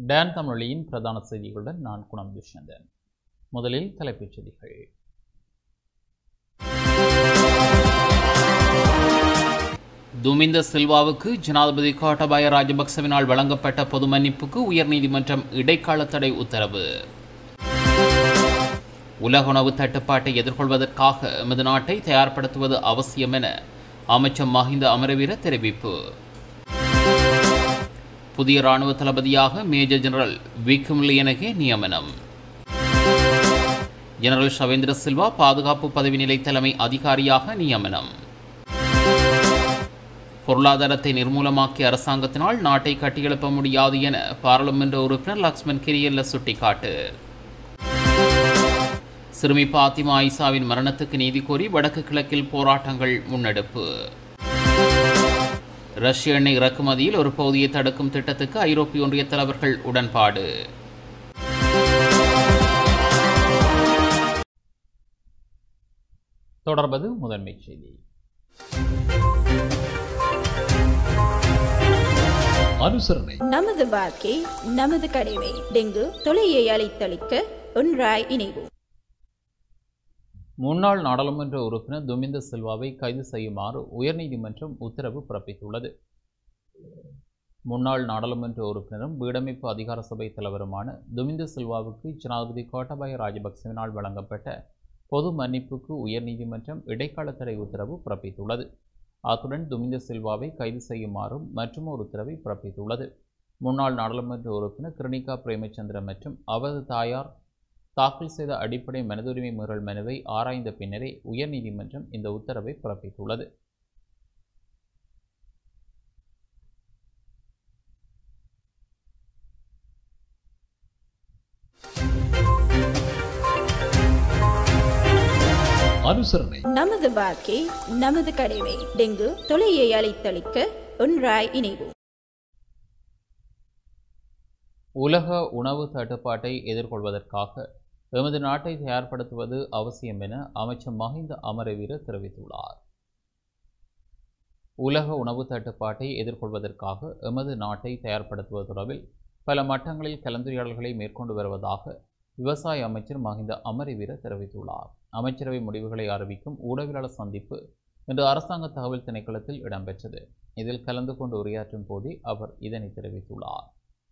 Don தமிழொலியின் பிரதான செய்திகளுடன் நான் குணம் துஷ்யந்தன் முதலில் தலைப்புச் செய்திகள் துமிந்த சில்வாவுக்கு ஜனாதிபதி கோட்டபாய ராஜபக்சவினால் வழங்கப்பட்ட பொது மன்னிப்புக்கு உயர்நீதிமன்றம் இடைக்கால தடை உத்தரவு உலக உணவு தட்டுப்பாட்டை எதிர்கொள்வதற்காக எமது நாட்டை தயார்படுத்துவது அவசியம் என அமைச்சர் மஹிந்த அமரவீர தெரிவிப்பு புதிய ராணுவ தளபதியாக மேஜர் ஜெனரல் விக்ரம் லியனகே நியமனம் ஜெனரல் ஷவேந்திர சில்வா பாதுகாப்பு பதவி நிலை தலைமை அதிகாரியாக நியமனம் பொருளாதாரத்தை நிர்மூலமாக்கிய அரசாங்கத்தினால் நாட்டை கட்டியெழுப்ப முடியாது என பாராளுமன்ற உறுப்பினர் லக்ஷ்மன் கிரியல்ல சுட்டிக்காட்டு சிறுமி பாத்திமா ஐசாவின் மரணத்துக்கு நீதி கோரி வடக்கு கிழக்கில் போராட்டங்கள் முன்னெடுப்பு ரஷ்ய எண்ணெய் இறக்குமதியில் ஒரு பகுதியை தடுக்கும் திட்டத்துக்கு ஐரோப்பிய ஒன்றிய தலைவர்கள் உடன்பாடு தொடர்பது முதன்மைச் செய்தி அனுசரணை நமது வாழ்க்கை நமது கடமை டெங்கு தொலையை அழைத்தளிக்க ஒன்றாய் இணைவோம் முன்னாள் நாடாளுமன்ற உறுப்பினர் துமிந்த சில்வாவை கைது செய்யுமாறு உயர்நீதிமன்றம் உத்தரவு பிறப்பித்துள்ளது முன்னாள் நாடாளுமன்ற உறுப்பினரும் வீடமைப்பு அதிகார சபை தலைவருமான துமிந்த சில்வாவுக்கு ஜனாதிபதி கோட்டபாய ராஜபக்சவினால் வழங்கப்பட்ட பொது மன்னிப்புக்கு உயர்நீதிமன்றம் இடைக்கால தடை உத்தரவு பிறப்பித்துள்ளது அத்துடன் துமிந்த சில்வாவை கைது செய்யுமாறும் மற்றும் ஒரு உத்தரவை பிறப்பித்துள்ளது முன்னாள் நாடாளுமன்ற உறுப்பினர் கிருணிகா பிரேமச்சந்திர மற்றும் அவரது தாயார் தாக்கல் செய்த அடிப்படை மனிதுரிமை மீறல் மனுவை ஆராய்ந்த பின்னரே உயர்நீதிமன்றம் இந்த உத்தரவை பிறப்பித்துள்ளது அனுசரணை நமது வாழ்க்கை நமது கடமை டெங்கு தொலையை அழைத்தளிக்க ஒன்றாய் இணைவோம் உலக உணவு தட்டுப்பாட்டை எதிர்கொள்வதற்காக எமது நாட்டை தயார்படுத்துவது அவசியம் என அமைச்சர் மஹிந்த அமரவீர தெரிவித்துள்ளார் உலக உணவு தட்டுப்பாட்டை எதிர்கொள்வதற்காக எமது நாட்டை தயார்படுத்துவது தொடர்பில் பல மட்டங்களில் கலந்துரையாடல்களை மேற்கொண்டு வருவதாக விவசாய அமைச்சர் மஹிந்த அமரவீர தெரிவித்துள்ளார் அமைச்சரவை முடிவுகளை அறிவிக்கும் ஊடகவியலாளர் சந்திப்பு இன்று அரசாங்க தகவல் திணைக்களத்தில் இடம்பெற்றது இதில் கலந்து கொண்டு உரையாற்றும் போதே அவர் இதனை தெரிவித்துள்ளார்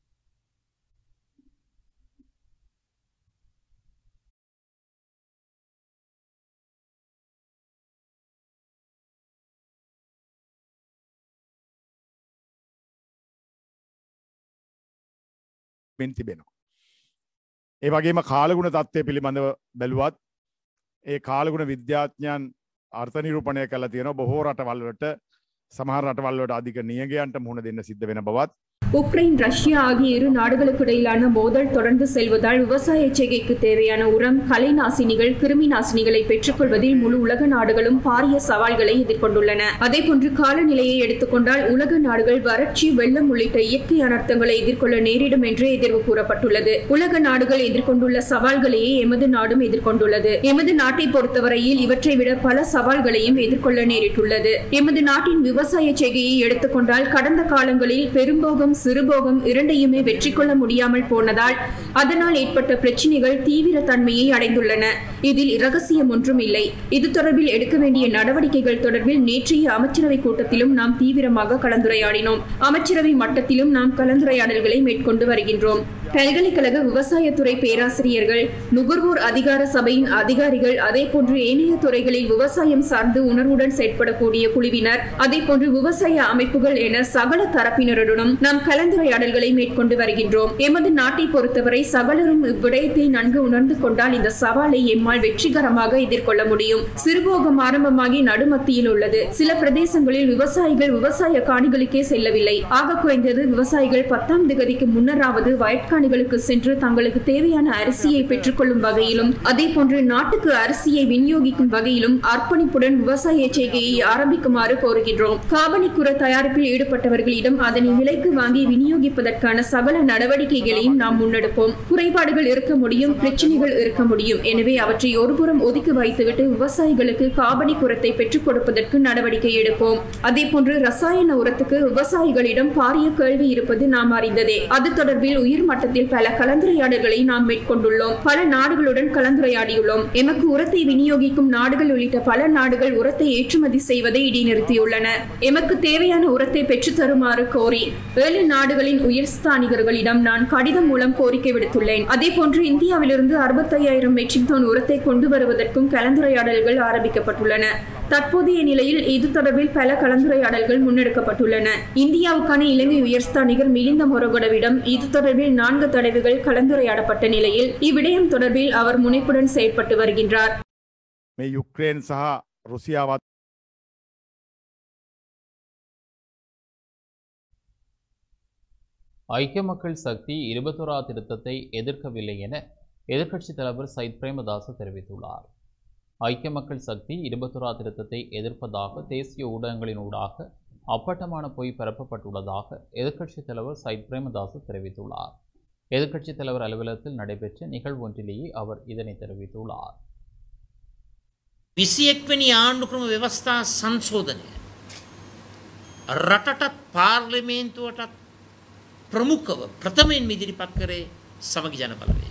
මෙන් තිබෙනවා. ඒ වගේම කාලගුණ තත්ත්වය පිළිබඳව බැලුවත් ඒ කාලගුණ විද්‍යාඥයන් අර්ථ නිරූපණය කළ තියෙන බොහෝ රටවල්ලට සමහර රටවල්ලට අධික නියගයන්ට මුහුණ දෙන්න සිද්ධ වෙන බවත් உக்ரைன் ரஷ்யா ஆகிய இரு நாடுகளுக்கு இடையிலான மோதல் தொடர்ந்து செல்வதால் விவசாய செய்கைக்கு தேவையான உரம் கலை நாசினிகள் கிருமி நாசினிகளை பெற்றுக்கொள்வதில் முழு உலக நாடுகளும் பாரிய சவால்களை எதிர்கொண்டுள்ளன அதேபோன்று காலநிலையை எடுத்துக்கொண்டால் உலக நாடுகள் வறட்சி வெள்ளம் உள்ளிட்ட இயற்கை அனர்த்தங்களை எதிர்கொள்ள நேரிடும் என்று எதிர்வு கூறப்பட்டுள்ளது உலக நாடுகள் எதிர்கொண்டுள்ள சவால்களையே எமது நாடும் எதிர்கொண்டுள்ளது எமது நாட்டை பொறுத்தவரையில் இவற்றை விட பல சவால்களையும் எதிர்கொள்ள நேரிட்டுள்ளது எமது நாட்டின் விவசாய செய்கையை எடுத்துக்கொண்டால் கடந்த காலங்களில் பெரும்போகம் சிறுபோகம் இரண்டையுமே வெற்றி கொள்ள முடியாமல் போனதால் அதனால் ஏற்பட்ட பிரச்சினைகள் தீவிர தன்மையை அடைந்துள்ளன இதில் இரகசியம் ஒன்றும் இல்லை இது தொடர்பில் எடுக்க வேண்டிய நடவடிக்கைகள் தொடர்பில் நேற்றைய அமைச்சரவை கூட்டத்திலும் நாம் தீவிரமாக கலந்துரையாடினோம் அமைச்சரவை மட்டத்திலும் நாம் கலந்துரையாடல்களை மேற்கொண்டு வருகின்றோம் பல்கலைக்கழக விவசாயத்துறை பேராசிரியர்கள் நுகர்வோர் அதிகார சபையின் அதிகாரிகள் அதேபோன்று ஏனைய துறைகளில் விவசாயம் சார்ந்து உணர்வுடன் செயற்படக்கூடிய குழுவினர் அதேபோன்று விவசாய அமைப்புகள் என சகல தரப்பினருடனும் நாம் கலந்துரையாடல்களை மேற்கொண்டு வருகின்றோம் எமது நாட்டை பொறுத்தவரை சகலரும் இவ்விடயத்தை நன்கு உணர்ந்து கொண்டால் இந்த சவாலை எம்மால் வெற்றிகரமாக எதிர்கொள்ள முடியும் சிறுபோகம் ஆரம்பமாகி நடுமத்தியில் உள்ளது சில பிரதேசங்களில் விவசாயிகள் விவசாய காணிகளுக்கே செல்லவில்லை ஆக குறைந்தது விவசாயிகள் பத்தாம் திகதிக்கு முன்னராவது வயற்காணிகளுக்கு சென்று தங்களுக்கு தேவையான அரிசியை பெற்றுக்கொள்ளும் வகையிலும் அதே போன்று நாட்டுக்கு அரிசியை விநியோகிக்கும் வகையிலும் அர்ப்பணிப்புடன் விவசாய செய்கையை ஆரம்பிக்குமாறு கோருகின்றோம் காபனிக்குர தயாரிப்பில் ஈடுபட்டவர்களிடம் அதனை விலைக்கு வாங்கி வாங்கி விநியோகிப்பதற்கான சகல நடவடிக்கைகளையும் நாம் முன்னெடுப்போம் குறைபாடுகள் இருக்க முடியும் பிரச்சனைகள் இருக்க முடியும் எனவே அவற்றை ஒருபுறம் ஒதுக்கி வைத்துவிட்டு விவசாயிகளுக்கு காபடி குரத்தை பெற்றுக் கொடுப்பதற்கு நடவடிக்கை எடுப்போம் அதேபோன்று ரசாயன உரத்துக்கு விவசாயிகளிடம் பாரிய கேள்வி இருப்பது நாம் அறிந்ததே அது தொடர்பில் உயர் மட்டத்தில் பல கலந்துரையாடல்களை நாம் மேற்கொண்டுள்ளோம் பல நாடுகளுடன் கலந்துரையாடியுள்ளோம் எமக்கு உரத்தை விநியோகிக்கும் நாடுகள் உள்ளிட்ட பல நாடுகள் உரத்தை ஏற்றுமதி செய்வதை இடைநிறுத்தியுள்ளன எமக்கு தேவையான உரத்தை பெற்றுத் தருமாறு கோரி ஏழு நாடுகளின் உயர்ஸ்தானிகர்களிடம் நான் கடிதம் மூலம் கோரிக்கை விடுத்துள்ளேன் அதேபோன்று இந்தியாவிலிருந்து அறுபத்தையாயிரம் மெட்ரிக் டன் உரத்தை கொண்டு வருவதற்கும் கலந்துரையாடல்கள் ஆரம்பிக்கப்பட்டுள்ளன தற்போதைய நிலையில் இது தொடர்பில் பல கலந்துரையாடல்கள் முன்னெடுக்கப்பட்டுள்ளன இந்தியாவுக்கான இலங்கை உயர்ஸ்தானிகர் மிலிந்த மொரகொடவிடம் இது தொடர்பில் நான்கு தடவைகள் கலந்துரையாடப்பட்ட நிலையில் இவ்விடயம் தொடர்பில் அவர் முனைப்புடன் செயற்பட்டு வருகின்றார் මේ යුක්්‍රේන් සහ රුසියාවත් ஐக்கிய மக்கள் சக்தி இருபத்தோரா திருத்தத்தை எதிர்க்கவில்லை என எதிர்க்கட்சித் தலைவர் சயித் பிரேமதாச தெரிவித்துள்ளார் ஐக்கிய மக்கள் சக்தி இருபத்தோரா திருத்தத்தை எதிர்ப்பதாக தேசிய ஊடகங்களின் ஊடாக அப்பட்டமான பொய் பரப்பப்பட்டுள்ளதாக எதிர்க்கட்சித் தலைவர் சயித் பிரேமதாச தெரிவித்துள்ளார் எதிர்க்கட்சித் தலைவர் அலுவலகத்தில் நடைபெற்ற நிகழ்வு ஒன்றிலேயே அவர் இதனை தெரிவித்துள்ளார் විසියෙක්වැනි ආණ්ඩුක්‍රම ව්‍යවස්ථා සංශෝධනය. රටටත් පාර්ලිමේන්තුවටත් ප්‍රමුඛව ප්‍රථමයෙන් මිදිරිපත් කරේ සමගි ජන බලවේගය.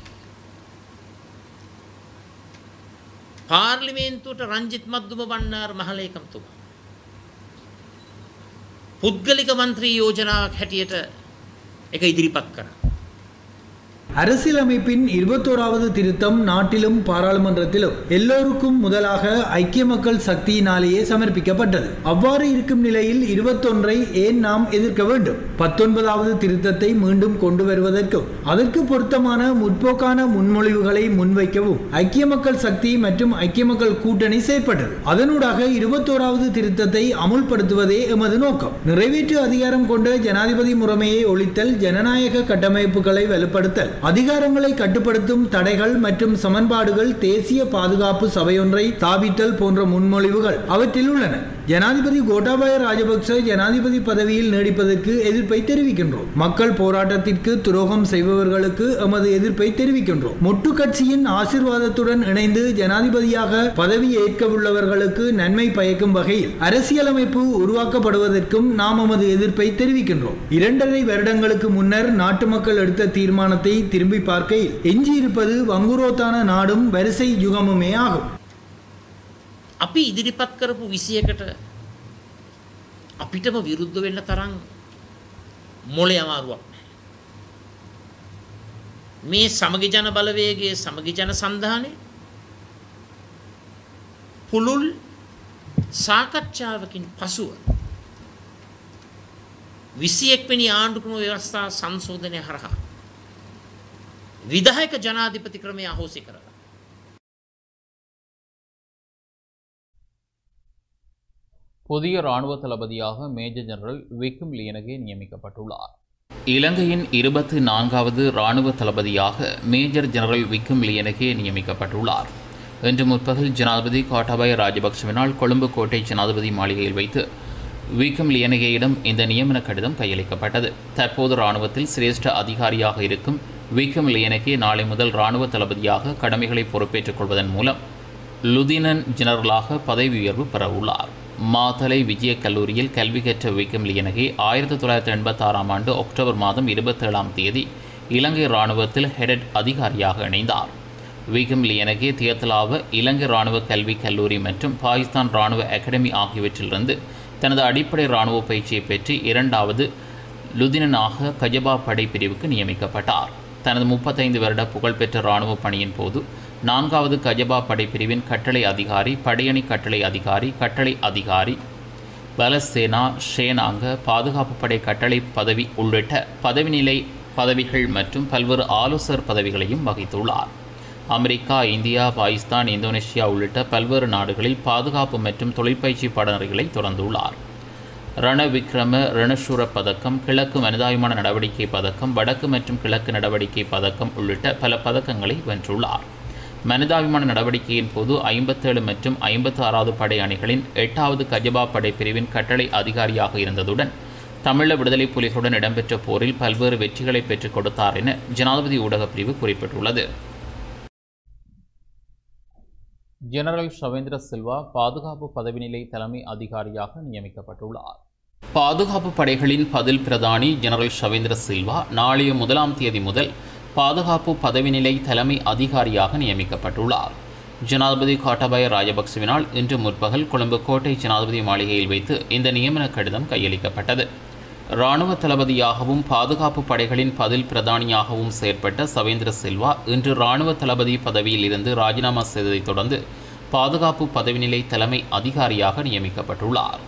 පාර්ලිමේන්තුවට රංජිත් මද්දුම බණ්ඩාර මහලේකම්තුමා. පුද්ගලික මන්ත්‍රී යෝජනාවක් හැටියට එක ඉදිරිපත් කරා. அரசியலமைப்பின் இருபத்தோராவது திருத்தம் நாட்டிலும் பாராளுமன்றத்திலும் எல்லோருக்கும் முதலாக ஐக்கிய மக்கள் சக்தியினாலேயே சமர்ப்பிக்கப்பட்டது அவ்வாறு இருக்கும் நிலையில் இருபத்தொன்றை ஏன் நாம் எதிர்க்க வேண்டும் பத்தொன்பதாவது திருத்தத்தை மீண்டும் கொண்டு வருவதற்கும் அதற்கு பொருத்தமான முற்போக்கான முன்மொழிவுகளை முன்வைக்கவும் ஐக்கிய மக்கள் சக்தி மற்றும் ஐக்கிய மக்கள் கூட்டணி செயற்பட்டது அதனூடாக இருபத்தோராவது திருத்தத்தை அமுல்படுத்துவதே எமது நோக்கம் நிறைவேற்று அதிகாரம் கொண்ட ஜனாதிபதி முறைமையை ஒழித்தல் ஜனநாயக கட்டமைப்புகளை வலுப்படுத்தல் அதிகாரங்களை கட்டுப்படுத்தும் தடைகள் மற்றும் சமன்பாடுகள் தேசிய பாதுகாப்பு சபையொன்றை ஸ்தாபித்தல் போன்ற முன்மொழிவுகள் அவற்றில் உள்ளன ஜனாதிபதி கோட்டாபாய ராஜபக்ச ஜனாதிபதி பதவியில் நீடிப்பதற்கு எதிர்ப்பை தெரிவிக்கின்றோம் மக்கள் போராட்டத்திற்கு துரோகம் செய்பவர்களுக்கு எமது எதிர்ப்பை தெரிவிக்கின்றோம் மொட்டு கட்சியின் ஆசிர்வாதத்துடன் இணைந்து ஜனாதிபதியாக பதவி ஏற்க உள்ளவர்களுக்கு நன்மை பயக்கும் வகையில் அரசியலமைப்பு உருவாக்கப்படுவதற்கும் நாம் எமது எதிர்ப்பை தெரிவிக்கின்றோம் இரண்டரை வருடங்களுக்கு முன்னர் நாட்டு மக்கள் எடுத்த தீர்மானத்தை திரும்பி பார்க்கையில் எஞ்சியிருப்பது வங்குரோத்தான நாடும் வரிசை யுகமுமே ஆகும் අපි ඉදිරිපත් කරපු විසියකට අපිටම විරුද්ධ වෙන්න තරම් මොලේ අමාරුවක් නැහැ. මේ සමගි ජන බලවේගයේ සමගි ජන සන්ධානය පුළුල් සාකච්ඡාවකින් පසුව විසියෙක්වැනි ආණ්ඩුක්‍රම ව්‍යවස්ථා සංශෝධනය හරහා විදායක ජනාධිපති ක්‍රමය අහෝසි කරලා புதிய இராணுவ தளபதியாக மேஜர் ஜெனரல் விக்ரம் லியனகே நியமிக்கப்பட்டுள்ளார் இலங்கையின் இருபத்தி நான்காவது இராணுவ தளபதியாக மேஜர் ஜெனரல் விக்ரம் லியனகே நியமிக்கப்பட்டுள்ளார் இன்று முற்பகல் ஜனாதிபதி கோட்டாபய ராஜபக்சவினால் கொழும்பு கோட்டை ஜனாதிபதி மாளிகையில் வைத்து விக்ரம் லியனகேயிடம் இந்த நியமன கடிதம் கையளிக்கப்பட்டது தற்போது இராணுவத்தில் சிரேஷ்ட அதிகாரியாக இருக்கும் விக்ரம் லியனகே நாளை முதல் இராணுவ தளபதியாக கடமைகளை பொறுப்பேற்றுக் கொள்வதன் மூலம் லுதினன் ஜெனரலாக பதவி உயர்வு பெறவுள்ளார் மாத்தலை விஜய கல்லூரியில் கல்வி கற்ற விக்ரம் லியனகே ஆயிரத்தி தொள்ளாயிரத்தி எண்பத்தாறாம் ஆண்டு அக்டோபர் மாதம் இருபத்தேழாம் தேதி இலங்கை இராணுவத்தில் ஹெடட் அதிகாரியாக இணைந்தார் விக்ரம் லியனகே தியத்தலாவ இலங்கை இராணுவ கல்வி கல்லூரி மற்றும் பாகிஸ்தான் இராணுவ அகாடமி ஆகியவற்றிலிருந்து தனது அடிப்படை இராணுவ பயிற்சியை பெற்று இரண்டாவது லுதினனாக கஜபா படை பிரிவுக்கு நியமிக்கப்பட்டார் தனது முப்பத்தைந்து வருட புகழ்பெற்ற இராணுவ பணியின் போது நான்காவது கஜபா படைப்பிரிவின் கட்டளை அதிகாரி படையணி கட்டளை அதிகாரி கட்டளை அதிகாரி பலசேனா ஷேனாங்க பாதுகாப்பு படை கட்டளை பதவி உள்ளிட்ட பதவி நிலை பதவிகள் மற்றும் பல்வேறு ஆலோசகர் பதவிகளையும் வகித்துள்ளார் அமெரிக்கா இந்தியா பாகிஸ்தான் இந்தோனேஷியா உள்ளிட்ட பல்வேறு நாடுகளில் பாதுகாப்பு மற்றும் தொழிற்பயிற்சி பாடநெறிகளை தொடர்ந்துள்ளார் ரணவிக்ரம ரணசூர பதக்கம் கிழக்கு மனிதாபிமான நடவடிக்கை பதக்கம் வடக்கு மற்றும் கிழக்கு நடவடிக்கை பதக்கம் உள்ளிட்ட பல பதக்கங்களை வென்றுள்ளார் மனிதாபிமான நடவடிக்கையின் போது ஐம்பத்தேழு மற்றும் ஐம்பத்தி ஆறாவது படை அணிகளின் எட்டாவது கஜபா படை பிரிவின் கட்டளை அதிகாரியாக இருந்ததுடன் தமிழ விடுதலை புலிகளுடன் இடம்பெற்ற போரில் பல்வேறு வெற்றிகளை பெற்றுக் கொடுத்தார் என ஜனாதிபதி ஊடகப் பிரிவு குறிப்பிட்டுள்ளது ஜெனரல் ஷவேந்திர சில்வா பாதுகாப்பு பதவி நிலை தலைமை அதிகாரியாக நியமிக்கப்பட்டுள்ளார் பாதுகாப்பு படைகளின் பதில் பிரதானி ஜெனரல் ஷவேந்திர சில்வா நாளைய முதலாம் தேதி முதல் பாதுகாப்பு பதவி நிலை தலைமை அதிகாரியாக நியமிக்கப்பட்டுள்ளார் ஜனாதிபதி கோட்டாபய ராஜபக்சவினால் இன்று முற்பகல் கொழும்பு கோட்டை ஜனாதிபதி மாளிகையில் வைத்து இந்த நியமன கடிதம் கையளிக்கப்பட்டது இராணுவ தளபதியாகவும் பாதுகாப்பு படைகளின் பதில் பிரதானியாகவும் செயற்பட்ட சவேந்திர சில்வா இன்று இராணுவ தளபதி பதவியில் இருந்து ராஜினாமா செய்ததைத் தொடர்ந்து பாதுகாப்பு பதவி நிலை தலைமை அதிகாரியாக நியமிக்கப்பட்டுள்ளார்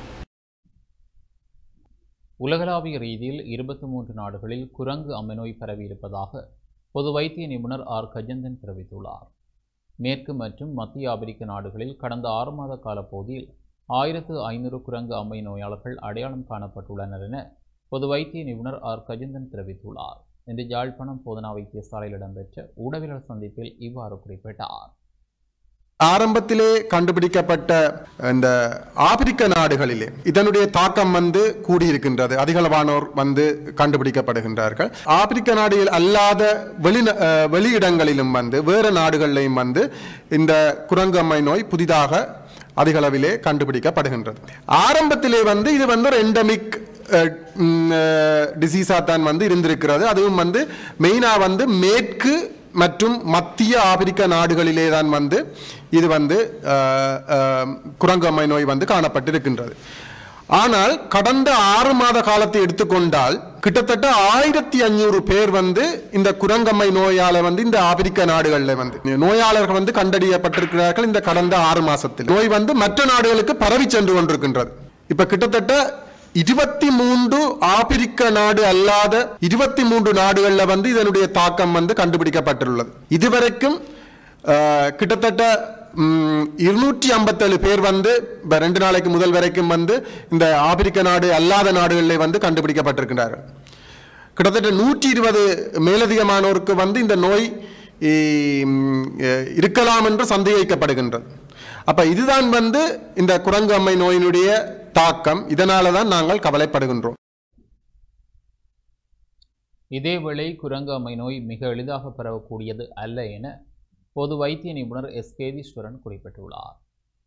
உலகளாவிய ரீதியில் இருபத்தி மூன்று நாடுகளில் குரங்கு அம்மை பரவியிருப்பதாக பொது வைத்திய நிபுணர் ஆர் கஜந்தன் தெரிவித்துள்ளார் மேற்கு மற்றும் மத்திய ஆப்பிரிக்க நாடுகளில் கடந்த ஆறு மாத கால பகுதியில் ஆயிரத்து ஐநூறு குரங்கு அம்மை நோயாளர்கள் அடையாளம் காணப்பட்டுள்ளனர் என பொது வைத்திய நிபுணர் ஆர் கஜந்தன் தெரிவித்துள்ளார் இன்று யாழ்ப்பாணம் போதனா வைத்தியசாலையில் இடம்பெற்ற ஊடகவியல் சந்திப்பில் இவ்வாறு குறிப்பிட்டார் ஆரம்பத்திலே கண்டுபிடிக்கப்பட்ட இந்த ஆப்பிரிக்க நாடுகளிலே இதனுடைய தாக்கம் வந்து கூடியிருக்கின்றது அதிகளவானோர் வந்து கண்டுபிடிக்கப்படுகின்றார்கள் ஆப்பிரிக்க நாடுகள் அல்லாத வெளி அஹ், வெளியிடங்களிலும் வந்து வேறு நாடுகளிலும் வந்து இந்த குரங்கம்மை நோய் புதிதாக அதிகளவிலே கண்டுபிடிக்கப்படுகின்றது ஆரம்பத்திலே வந்து இது வந்து ஒரு எண்டமிக் டிசீஸாக தான் வந்து இருந்திருக்கிறது அதுவும் வந்து மெயினாக வந்து மேற்கு மற்றும் மத்திய ஆப்பிரிக்க நாடுகளிலே தான் வந்து இது வந்து அஹ், அஹ், குரங்கம்மை நோய் வந்து காணப்பட்டிருக்கின்றது ஆனால் கடந்த ஆறு மாத காலத்தை எடுத்துக்கொண்டால் கிட்டத்தட்ட ஆயிரத்தி அஞ்சூறு பேர் வந்து இந்த குரங்கம்மை நோயால வந்து இந்த ஆப்பிரிக்க நாடுகளில் வந்து நோயாளர்கள் வந்து கண்டறியப்பட்டிருக்கிறார்கள் இந்த கடந்த ஆறு மாசத்தில் நோய் வந்து மற்ற நாடுகளுக்கு பரவி சென்று கொண்டிருக்கின்றது இப்ப கிட்டத்தட்ட இருபத்தி மூன்று ஆப்பிரிக்க நாடு அல்லாத இருபத்தி மூன்று நாடுகள்ல வந்து இதனுடைய தாக்கம் வந்து கண்டுபிடிக்கப்பட்டுள்ளது இதுவரைக்கும் அஹ், கிட்டத்தட்ட இருநூற்றி ஐம்பத்தேழு பேர் வந்து இப்ப ரெண்டு நாளைக்கு முதல் வரைக்கும் வந்து இந்த ஆப்பிரிக்க நாடு அல்லாத நாடுகளில் வந்து கண்டுபிடிக்கப்பட்டிருக்கிறார்கள் கிட்டத்தட்ட நூற்றி இருபது மேலதிகமானோருக்கு வந்து இந்த நோய் ஈம், அஹ், இருக்கலாம் என்று சந்தேகிக்கப்படுகின்றது அப்ப இதுதான் வந்து இந்த குரங்கு அம்மை நோயினுடைய தாக்கம் இதனால தான் நாங்கள் கவலைப்படுகின்றோம் இதேவேளை குரங்கு அம்மை நோய் மிக எளிதாக பரவக்கூடியது அல்ல என பொது வைத்திய நிபுணர் எஸ் கேதீஸ்வரன் குறிப்பிட்டுள்ளார்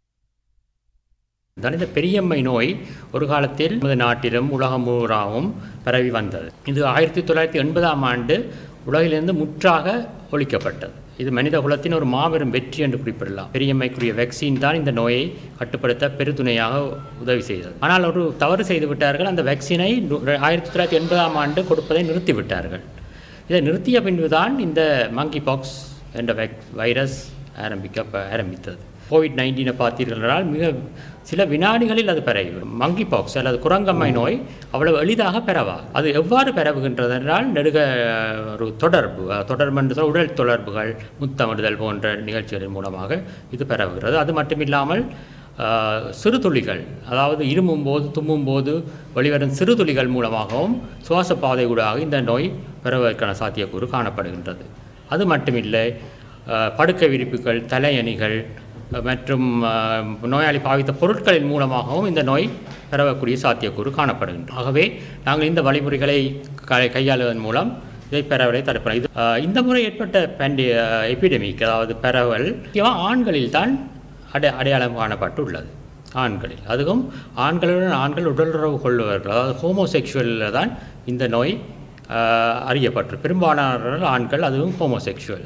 தான் இந்த பெரியம்மை நோய் ஒரு காலத்தில் நமது நாட்டிலும் உலகம் முழுவதாகவும் பரவி வந்தது இது ஆயிரத்தி தொள்ளாயிரத்தி எண்பதாம் ஆண்டு உலகிலிருந்து முற்றாக ஒழிக்கப்பட்டது இது மனித குலத்தின் ஒரு மாபெரும் வெற்றி என்று குறிப்பிடலாம் பெரியம்மைக்குரிய வேக்சின் தான் இந்த நோயை கட்டுப்படுத்த பெருதுணையாக உதவி செய்தது ஆனால் ஒரு தவறு செய்து விட்டார்கள் அந்த வேக்சினை நு- ஆயிரத்தி தொள்ளாயிரத்தி எண்பதாம் ஆண்டு கொடுப்பதை நிறுத்திவிட்டார்கள் இதை நிறுத்திய பின்புதான் இந்த மங்கி பாக்ஸ் என்ற வைக் வைரஸ் ஆரம்பிக்க ஆரம்பித்தது கோவிட் நைன்டீனை பார்த்தீர்கள் என்றால் மிக சில வினாடிகளில் அது பரவிவிடும் மங்கி பாக்ஸ் அல்லது குரங்கம்மை நோய் அவ்வளவு எளிதாக பரவா அது எவ்வாறு பரவுகின்றது என்றால் நெடுக ஒரு தொடர்பு அஹ், தொடர்பு என்று சொன்னால் உடல் தொடர்புகள் முத்தமிடுதல் போன்ற நிகழ்ச்சிகளின் மூலமாக இது பரவுகிறது அது மட்டுமில்லாமல் ஆஹ், சிறு துளிகள் அதாவது இருமும் போது தும்மும் போது வெளிவரும் சிறு துளிகள் மூலமாகவும் சுவாச பாதை ஊடாக இந்த நோய் பரவுவதற்கான சாத்தியக்கூறு காணப்படுகின்றது அது மட்டுமில்லை ஆஹ், படுக்கை விரிப்புகள் தலையணிகள் அஹ், மற்றும் ஆஹ், நோயாளி பாவித்த பொருட்களின் மூலமாகவும் இந்த நோய் பரவக்கூடிய சாத்தியக்கூறு காணப்படுகின்றது ஆகவே நாங்கள் இந்த வழிமுறைகளை கை- கையாளுவதன் மூலம் இதை பரவலை தடுப்போம் இது ஆஹ், இந்த முறை ஏற்பட்ட பேண்டி எபிடமிக் அதாவது பரவல் முக்கியமாக ஆண்களில் தான் அடை அடையாளம் காணப்பட்டுள்ளது ஆண்களில் அதுவும் ஆண்களுடன் ஆண்கள் உடலுறவு கொள்பவர்கள் அதாவது ஹோமோசெக்சுவலில் தான் இந்த நோய் ஆஹ், அறியப்பட்டு பெரும்பாலானவர்கள் ஆண்கள் அதுவும் ஹோமோசெக்சுவல்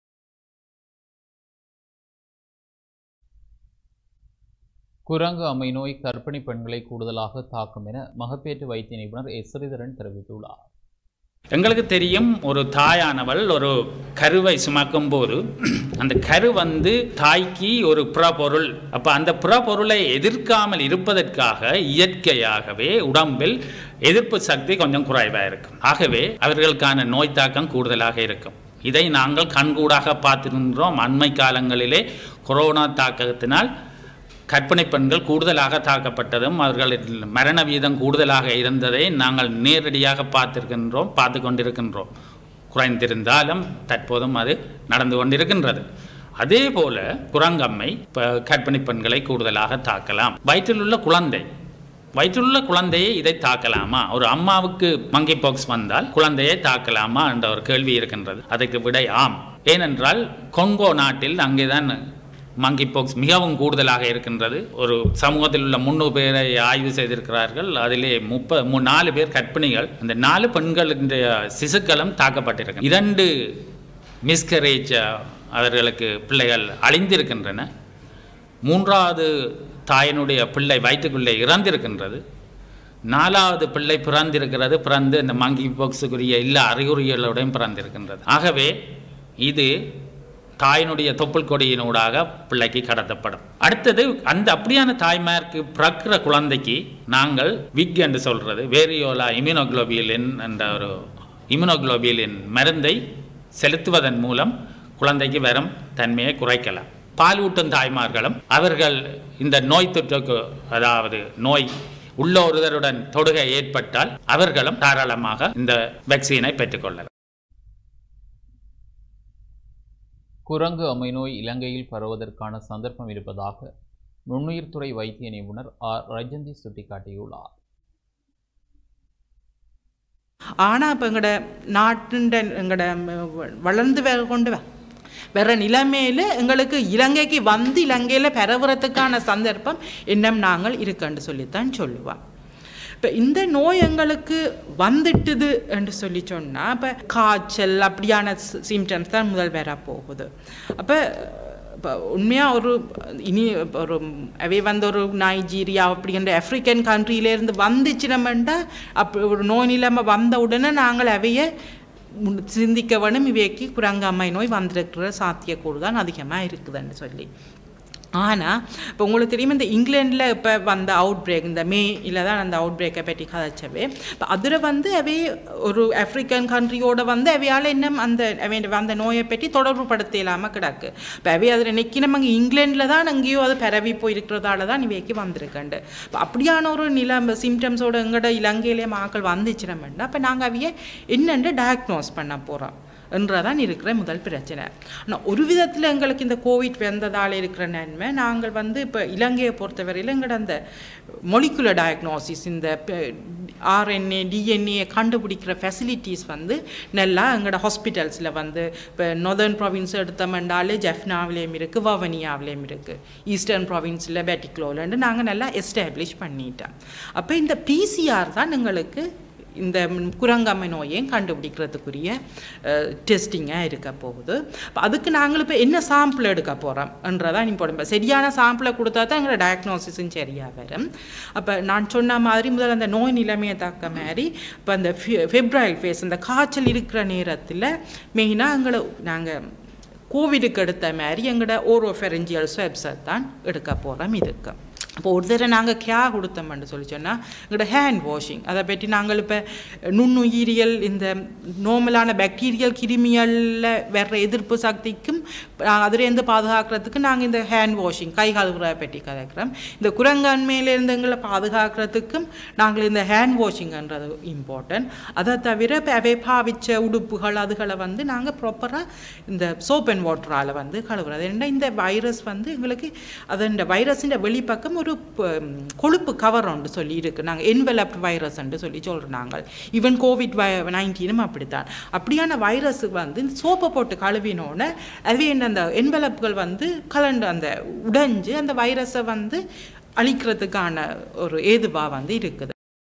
குரங்கு அம்மை நோய் கர்ப்பிணி பெண்களை கூடுதலாக தாக்கும் என மகப்பேற்று வைத்திய நிபுணர் எஸ் ஸ்ரீதரன் தெரிவித்துள்ளார் எங்களுக்கு தெரியும் ஒரு தாயானவள் ஒரு கருவை சுமக்கும் போது அந்த கரு வந்து தாய்க்கு ஒரு புறப்பொருள் அப்போ அந்த புறப்பொருளை எதிர்க்காமல் இருப்பதற்காக இயற்கையாகவே உடம்பில் எதிர்ப்பு சக்தி கொஞ்சம் குறைவாக இருக்கும் ஆகவே அவர்களுக்கான நோய் தாக்கம் கூடுதலாக இருக்கும் இதை நாங்கள் கண்கூடாக பார்த்திருந்தோம் அண்மை காலங்களிலே கொரோனா தாக்கத்தினால் கர்ப்பிணி பெண்கள் கூடுதலாக தாக்கப்பட்டதும் அவர்களின் மரண வீதம் கூடுதலாக இருந்ததை நாங்கள் நேரடியாக பார்த்திருக்கின்றோம் பார்த்து கொண்டிருக்கின்றோம் குறைந்திருந்தாலும் தற்போதும் அது நடந்து கொண்டிருக்கின்றது அதே போல குரங்கம்மை ப- கர்ப்பிணி பெண்களை கூடுதலாக தாக்கலாம் வயிற்றில் உள்ள குழந்தை வயிற்றுள்ள குழந்தையை இதை தாக்கலாமா ஒரு அம்மாவுக்கு மங்கி பாக்ஸ் வந்தால் குழந்தையை தாக்கலாமா என்ற ஒரு கேள்வி இருக்கின்றது அதற்கு விடை ஆம் ஏனென்றால் கொங்கோ நாட்டில் அங்கேதான் மங்கி பாக்ஸ் மிகவும் கூடுதலாக இருக்கின்றது ஒரு சமூகத்தில் உள்ள முன்னூறு பேரை ஆய்வு செய்திருக்கிறார்கள் அதிலே முப்ப மு- நாலு பேர் கற்பிணிகள் இந்த நாலு பெண்களுடைய சிசுக்களும் தாக்கப்பட்டிருக்கு இரண்டு மிஸ்கரேஜ் அவர்களுக்கு பிள்ளைகள் அழிந்திருக்கின்றன மூன்றாவது தாயினுடைய பிள்ளை வயிற்றுக்குள்ளே இறந்திருக்கின்றது நாலாவது பிள்ளை பிறந்திருக்கிறது பிறந்து இந்த மங்கி பாக்ஸுக்குரிய எல்லா அறிகுறிகளோடையும் பிறந்திருக்கின்றது ஆகவே இது தாயினுடைய தொப்புள் கொடியினூடாக பிள்ளைக்கு கடத்தப்படும் அடுத்தது அந்த அப்படியான தாய்மாருக்கு பிறக்கிற குழந்தைக்கு நாங்கள் விக் என்று சொல்றது வேரியோலா இம்யூனோகுளோபியலின் என்ற ஒரு இம்யூனோகுளோபியலின் மருந்தை செலுத்துவதன் மூலம் குழந்தைக்கு வரும் தன்மையை குறைக்கலாம் பாலூட்டும் தாய்மார்களும் அவர்கள் இந்த நோய் தொற்றுக்கு அதாவது நோய் உள்ள ஒருவருடன் தொடுகை ஏற்பட்டால் அவர்களும் தாராளமாக இந்த வேக்சினை பெற்றுக்கொள்ளலாம் குரங்கு அம்மை நோய் இலங்கையில் பரவுவதற்கான சந்தர்ப்பம் இருப்பதாக நுண்ணுயிர்த்துறை வைத்திய நிபுணர் ஆர் ரஜந்தி சுட்டிக்காட்டியுள்ளார் ஆனால் இப்போ எங்களோட நாட்டுண்ட எங்களோட வளர்ந்து வர கொண்டு வ வேற நிலைமையில் எங்களுக்கு இலங்கைக்கு வந்து இலங்கையில் பரவுறதுக்கான சந்தர்ப்பம் இன்னும் நாங்கள் இருக்குன்னு சொல்லித்தான் சொல்லுவான் இப்போ இந்த நோய் எங்களுக்கு வந்துட்டுது என்று சொல்லி சொன்னால் இப்போ காய்ச்சல் அப்படியான சிம்டம்ஸ் தான் முதல் வர போகுது அப்போ இப்போ உண்மையாக ஒரு இனி இப்ப ஒரு அவை வந்து ஒரு நைஜீரியா அப்படின்ற ஆஃப்ரிக்கன் கண்ட்ரியிலேருந்து வந்துச்சுனமெண்டா அப்படி ஒரு நோய் நிலைமை வந்த உடனே நாங்கள் அவைய முன் சிந்திக்க வேணும் இவைக்கு குரங்கம்மை நோய் வந்திருக்கிற சாத்தியக்கூறு தான் அதிகமாக இருக்குதுன்னு சொல்லி ஆனால் இப்போ உங்களுக்கு தெரியும் இந்த இங்கிலாண்டில் இப்போ வந்த அவுட் பிரேக் இந்த மே இல்லை தான் அந்த அவுட் பிரேக்கை பற்றி கதைச்சவே இப்போ அதில் வந்து அவை ஒரு ஆஃப்ரிக்கன் கண்ட்ரியோட வந்து அவையால் இன்னும் அந்த அவை அந்த நோயை பற்றி தொடர்பு படுத்த இல்லாமல் கிடக்கு இப்போ அவை அதில் நிற்கி நம்ம இங்கே இங்கிலாண்டில் தான் எங்கேயோ அது பரவி போயிருக்கிறதால தான் இவைக்கு வந்திருக்கண்டு இப்போ அப்படியான ஒரு நில சிம்டம்ஸோட எங்கட இலங்கையிலே மக்கள் வந்துச்சுனமெண்டா அப்போ நாங்கள் அவைய என்னென்று டயக்னோஸ் பண்ண போகிறோம் என்றதான் இருக்கிற முதல் பிரச்சனை ஆனால் ஒரு விதத்தில் எங்களுக்கு இந்த கோவிட் வந்ததால் இருக்கிற நன்மை நாங்கள் வந்து இப்போ இலங்கையை பொறுத்தவரையில் எங்களோட அந்த மொலிகுலர் டயக்னோசிஸ் இந்த ஆர்என்ஏ டிஎன்ஏ கண்டுபிடிக்கிற ஃபெசிலிட்டிஸ் வந்து நல்லா எங்களோட ஹாஸ்பிட்டல்ஸில் வந்து இப்போ நொதர்ன் ப்ராவின்ஸ் எடுத்தோம்னாலே ஜெஃப்னாவிலேயும் இருக்குது வவனியாவிலேயும் இருக்குது ஈஸ்டர்ன் ப்ராவின்ஸில் பெட்டிக்லோலன்னு நாங்கள் நல்லா எஸ்டாப்ளிஷ் பண்ணிட்டோம் அப்போ இந்த பிசிஆர் தான் எங்களுக்கு இந்த குரங்கம்மை நோயையும் கண்டுபிடிக்கிறதுக்குரிய டெஸ்டிங்காக இருக்க போகுது அப்ப அதுக்கு நாங்கள் இப்போ என்ன சாம்பிள் எடுக்க போகிறோம்ன்றதான் இம்பார்ட்டன் சரியான சாம்பிளை கொடுத்தா தான் எங்களோட டயக்னோசிஸும் சரியாக வரும் அப்போ நான் சொன்ன மாதிரி முதல்ல அந்த நோய் நிலைமையை தாக்க மாதிரி இப்போ அந்த ஃபெப்ரவரி ஃபேஸ் அந்த காய்ச்சல் இருக்கிற நேரத்தில் மெயினாக எங்களை நாங்கள் கோவிடுக்கு எடுத்த மாதிரி எங்களோட ஓரோஃபெரஞ்சியல் ஸ்வெப்ஸை தான் எடுக்க போகிறோம் இதுக்கு அப்போ ஒரு தடவை நாங்கள் கியா கொடுத்தோம்னு சொல்லி சொன்னால் எங்களோட ஹேண்ட் வாஷிங் அதை பற்றி நாங்கள் இப்போ நுண்ணுயிரியல் இந்த நார்மலான பாக்டீரியல் கிருமிகளில் வர்ற எதிர்ப்பு சக்திக்கும் அதுலேருந்து பாதுகாக்கிறதுக்கு நாங்கள் இந்த ஹேண்ட் வாஷிங் கை கழுவுறதை பற்றி கதைக்கிறோம் இந்த குரங்கன்மையிலேருந்து எங்களை பாதுகாக்கிறதுக்கும் நாங்கள் இந்த ஹேண்ட் வாஷிங்ன்றது இம்பார்ட்டன்ட் அதை தவிர இப்போ அவை பாவிச்ச உடுப்புகள் அதுகளை வந்து நாங்கள் ப்ராப்பராக இந்த சோப் அண்ட் வாட்டரால் வந்து கழுவுறது ஏன்னா இந்த வைரஸ் வந்து எங்களுக்கு அது இந்த வைரஸின் வெளிப்பக்கம் ஒரு கொழுப்பு கவர் ஒன்று சொல்லி இருக்கு நாங்கள் என்வெலப்ட் வைரஸ் சொல்லி சொல்கிறோம் நாங்கள் ஈவன் கோவிட் வை நைன்டீனும் அப்படித்தான் அப்படியான வைரஸ் வந்து சோப்பை போட்டு கழுவினோன்னு அதுவே அந்த என்வெலப்புகள் வந்து கலண்டு அந்த உடைஞ்சு அந்த வைரஸை வந்து அழிக்கிறதுக்கான ஒரு ஏதுவாக வந்து இருக்குது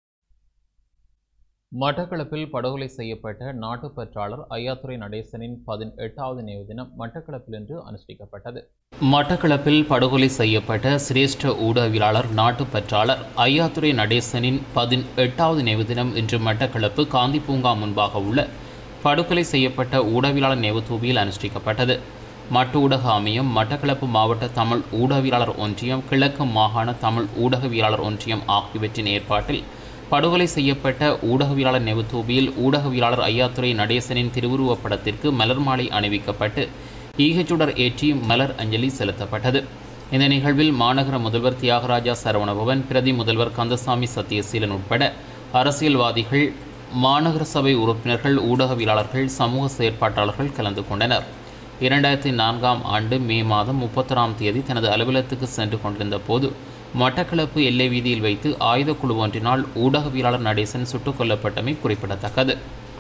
மட்டக்களப்பில் படுகொலை செய்யப்பட்ட நாட்டுப்பற்றாளர் ஐயாத்துறை நடேசனின் பதினெட்டாவது நினைவு தினம் மட்டக்களப்பில் இன்று அனுஷ்டிக்கப்பட்டது மட்டக்களப்பில் படுகொலை செய்யப்பட்ட சிரேஷ்ட ஊடகவியலாளர் நாட்டுப்பற்றாளர் ஐயாத்துறை நடேசனின் பதினெட்டாவது நினைவு தினம் இன்று மட்டக்களப்பு காந்தி பூங்கா முன்பாக உள்ள படுகொலை செய்யப்பட்ட ஊடகவியலாளர் நினைவு தூபியில் அனுஷ்டிக்கப்பட்டது மட்டு ஊடக அமையம் மட்டக்களப்பு மாவட்ட தமிழ் ஊடகவியலாளர் ஒன்றியம் கிழக்கு மாகாண தமிழ் ஊடகவியலாளர் ஒன்றியம் ஆகியவற்றின் ஏற்பாட்டில் படுகொலை செய்யப்பட்ட ஊடகவியலாளர் நெவுத்தூபியில் ஊடகவியலாளர் ஐயாத்துறை நடேசனின் திருவுருவப் படத்திற்கு மலர் மாலை அணிவிக்கப்பட்டு ஈகச்சுடர் ஏற்றி மலர் அஞ்சலி செலுத்தப்பட்டது இந்த நிகழ்வில் மாநகர முதல்வர் தியாகராஜா சரவணபவன் பிரதி முதல்வர் கந்தசாமி சத்தியசீலன் உட்பட அரசியல்வாதிகள் மாநகர சபை உறுப்பினர்கள் ஊடகவியலாளர்கள் சமூக செயற்பாட்டாளர்கள் கலந்து கொண்டனர் இரண்டாயிரத்தி நான்காம் ஆண்டு மே மாதம் முப்பத்தொராம் தேதி தனது அலுவலகத்துக்கு சென்று கொண்டிருந்த போது மட்டக்களப்பு எல்லை வீதியில் வைத்து ஆயுத குழு ஒன்றினால் ஊடகவியலாளர் நடேசன் சுட்டுக் கொல்லப்பட்டமை குறிப்பிடத்தக்கது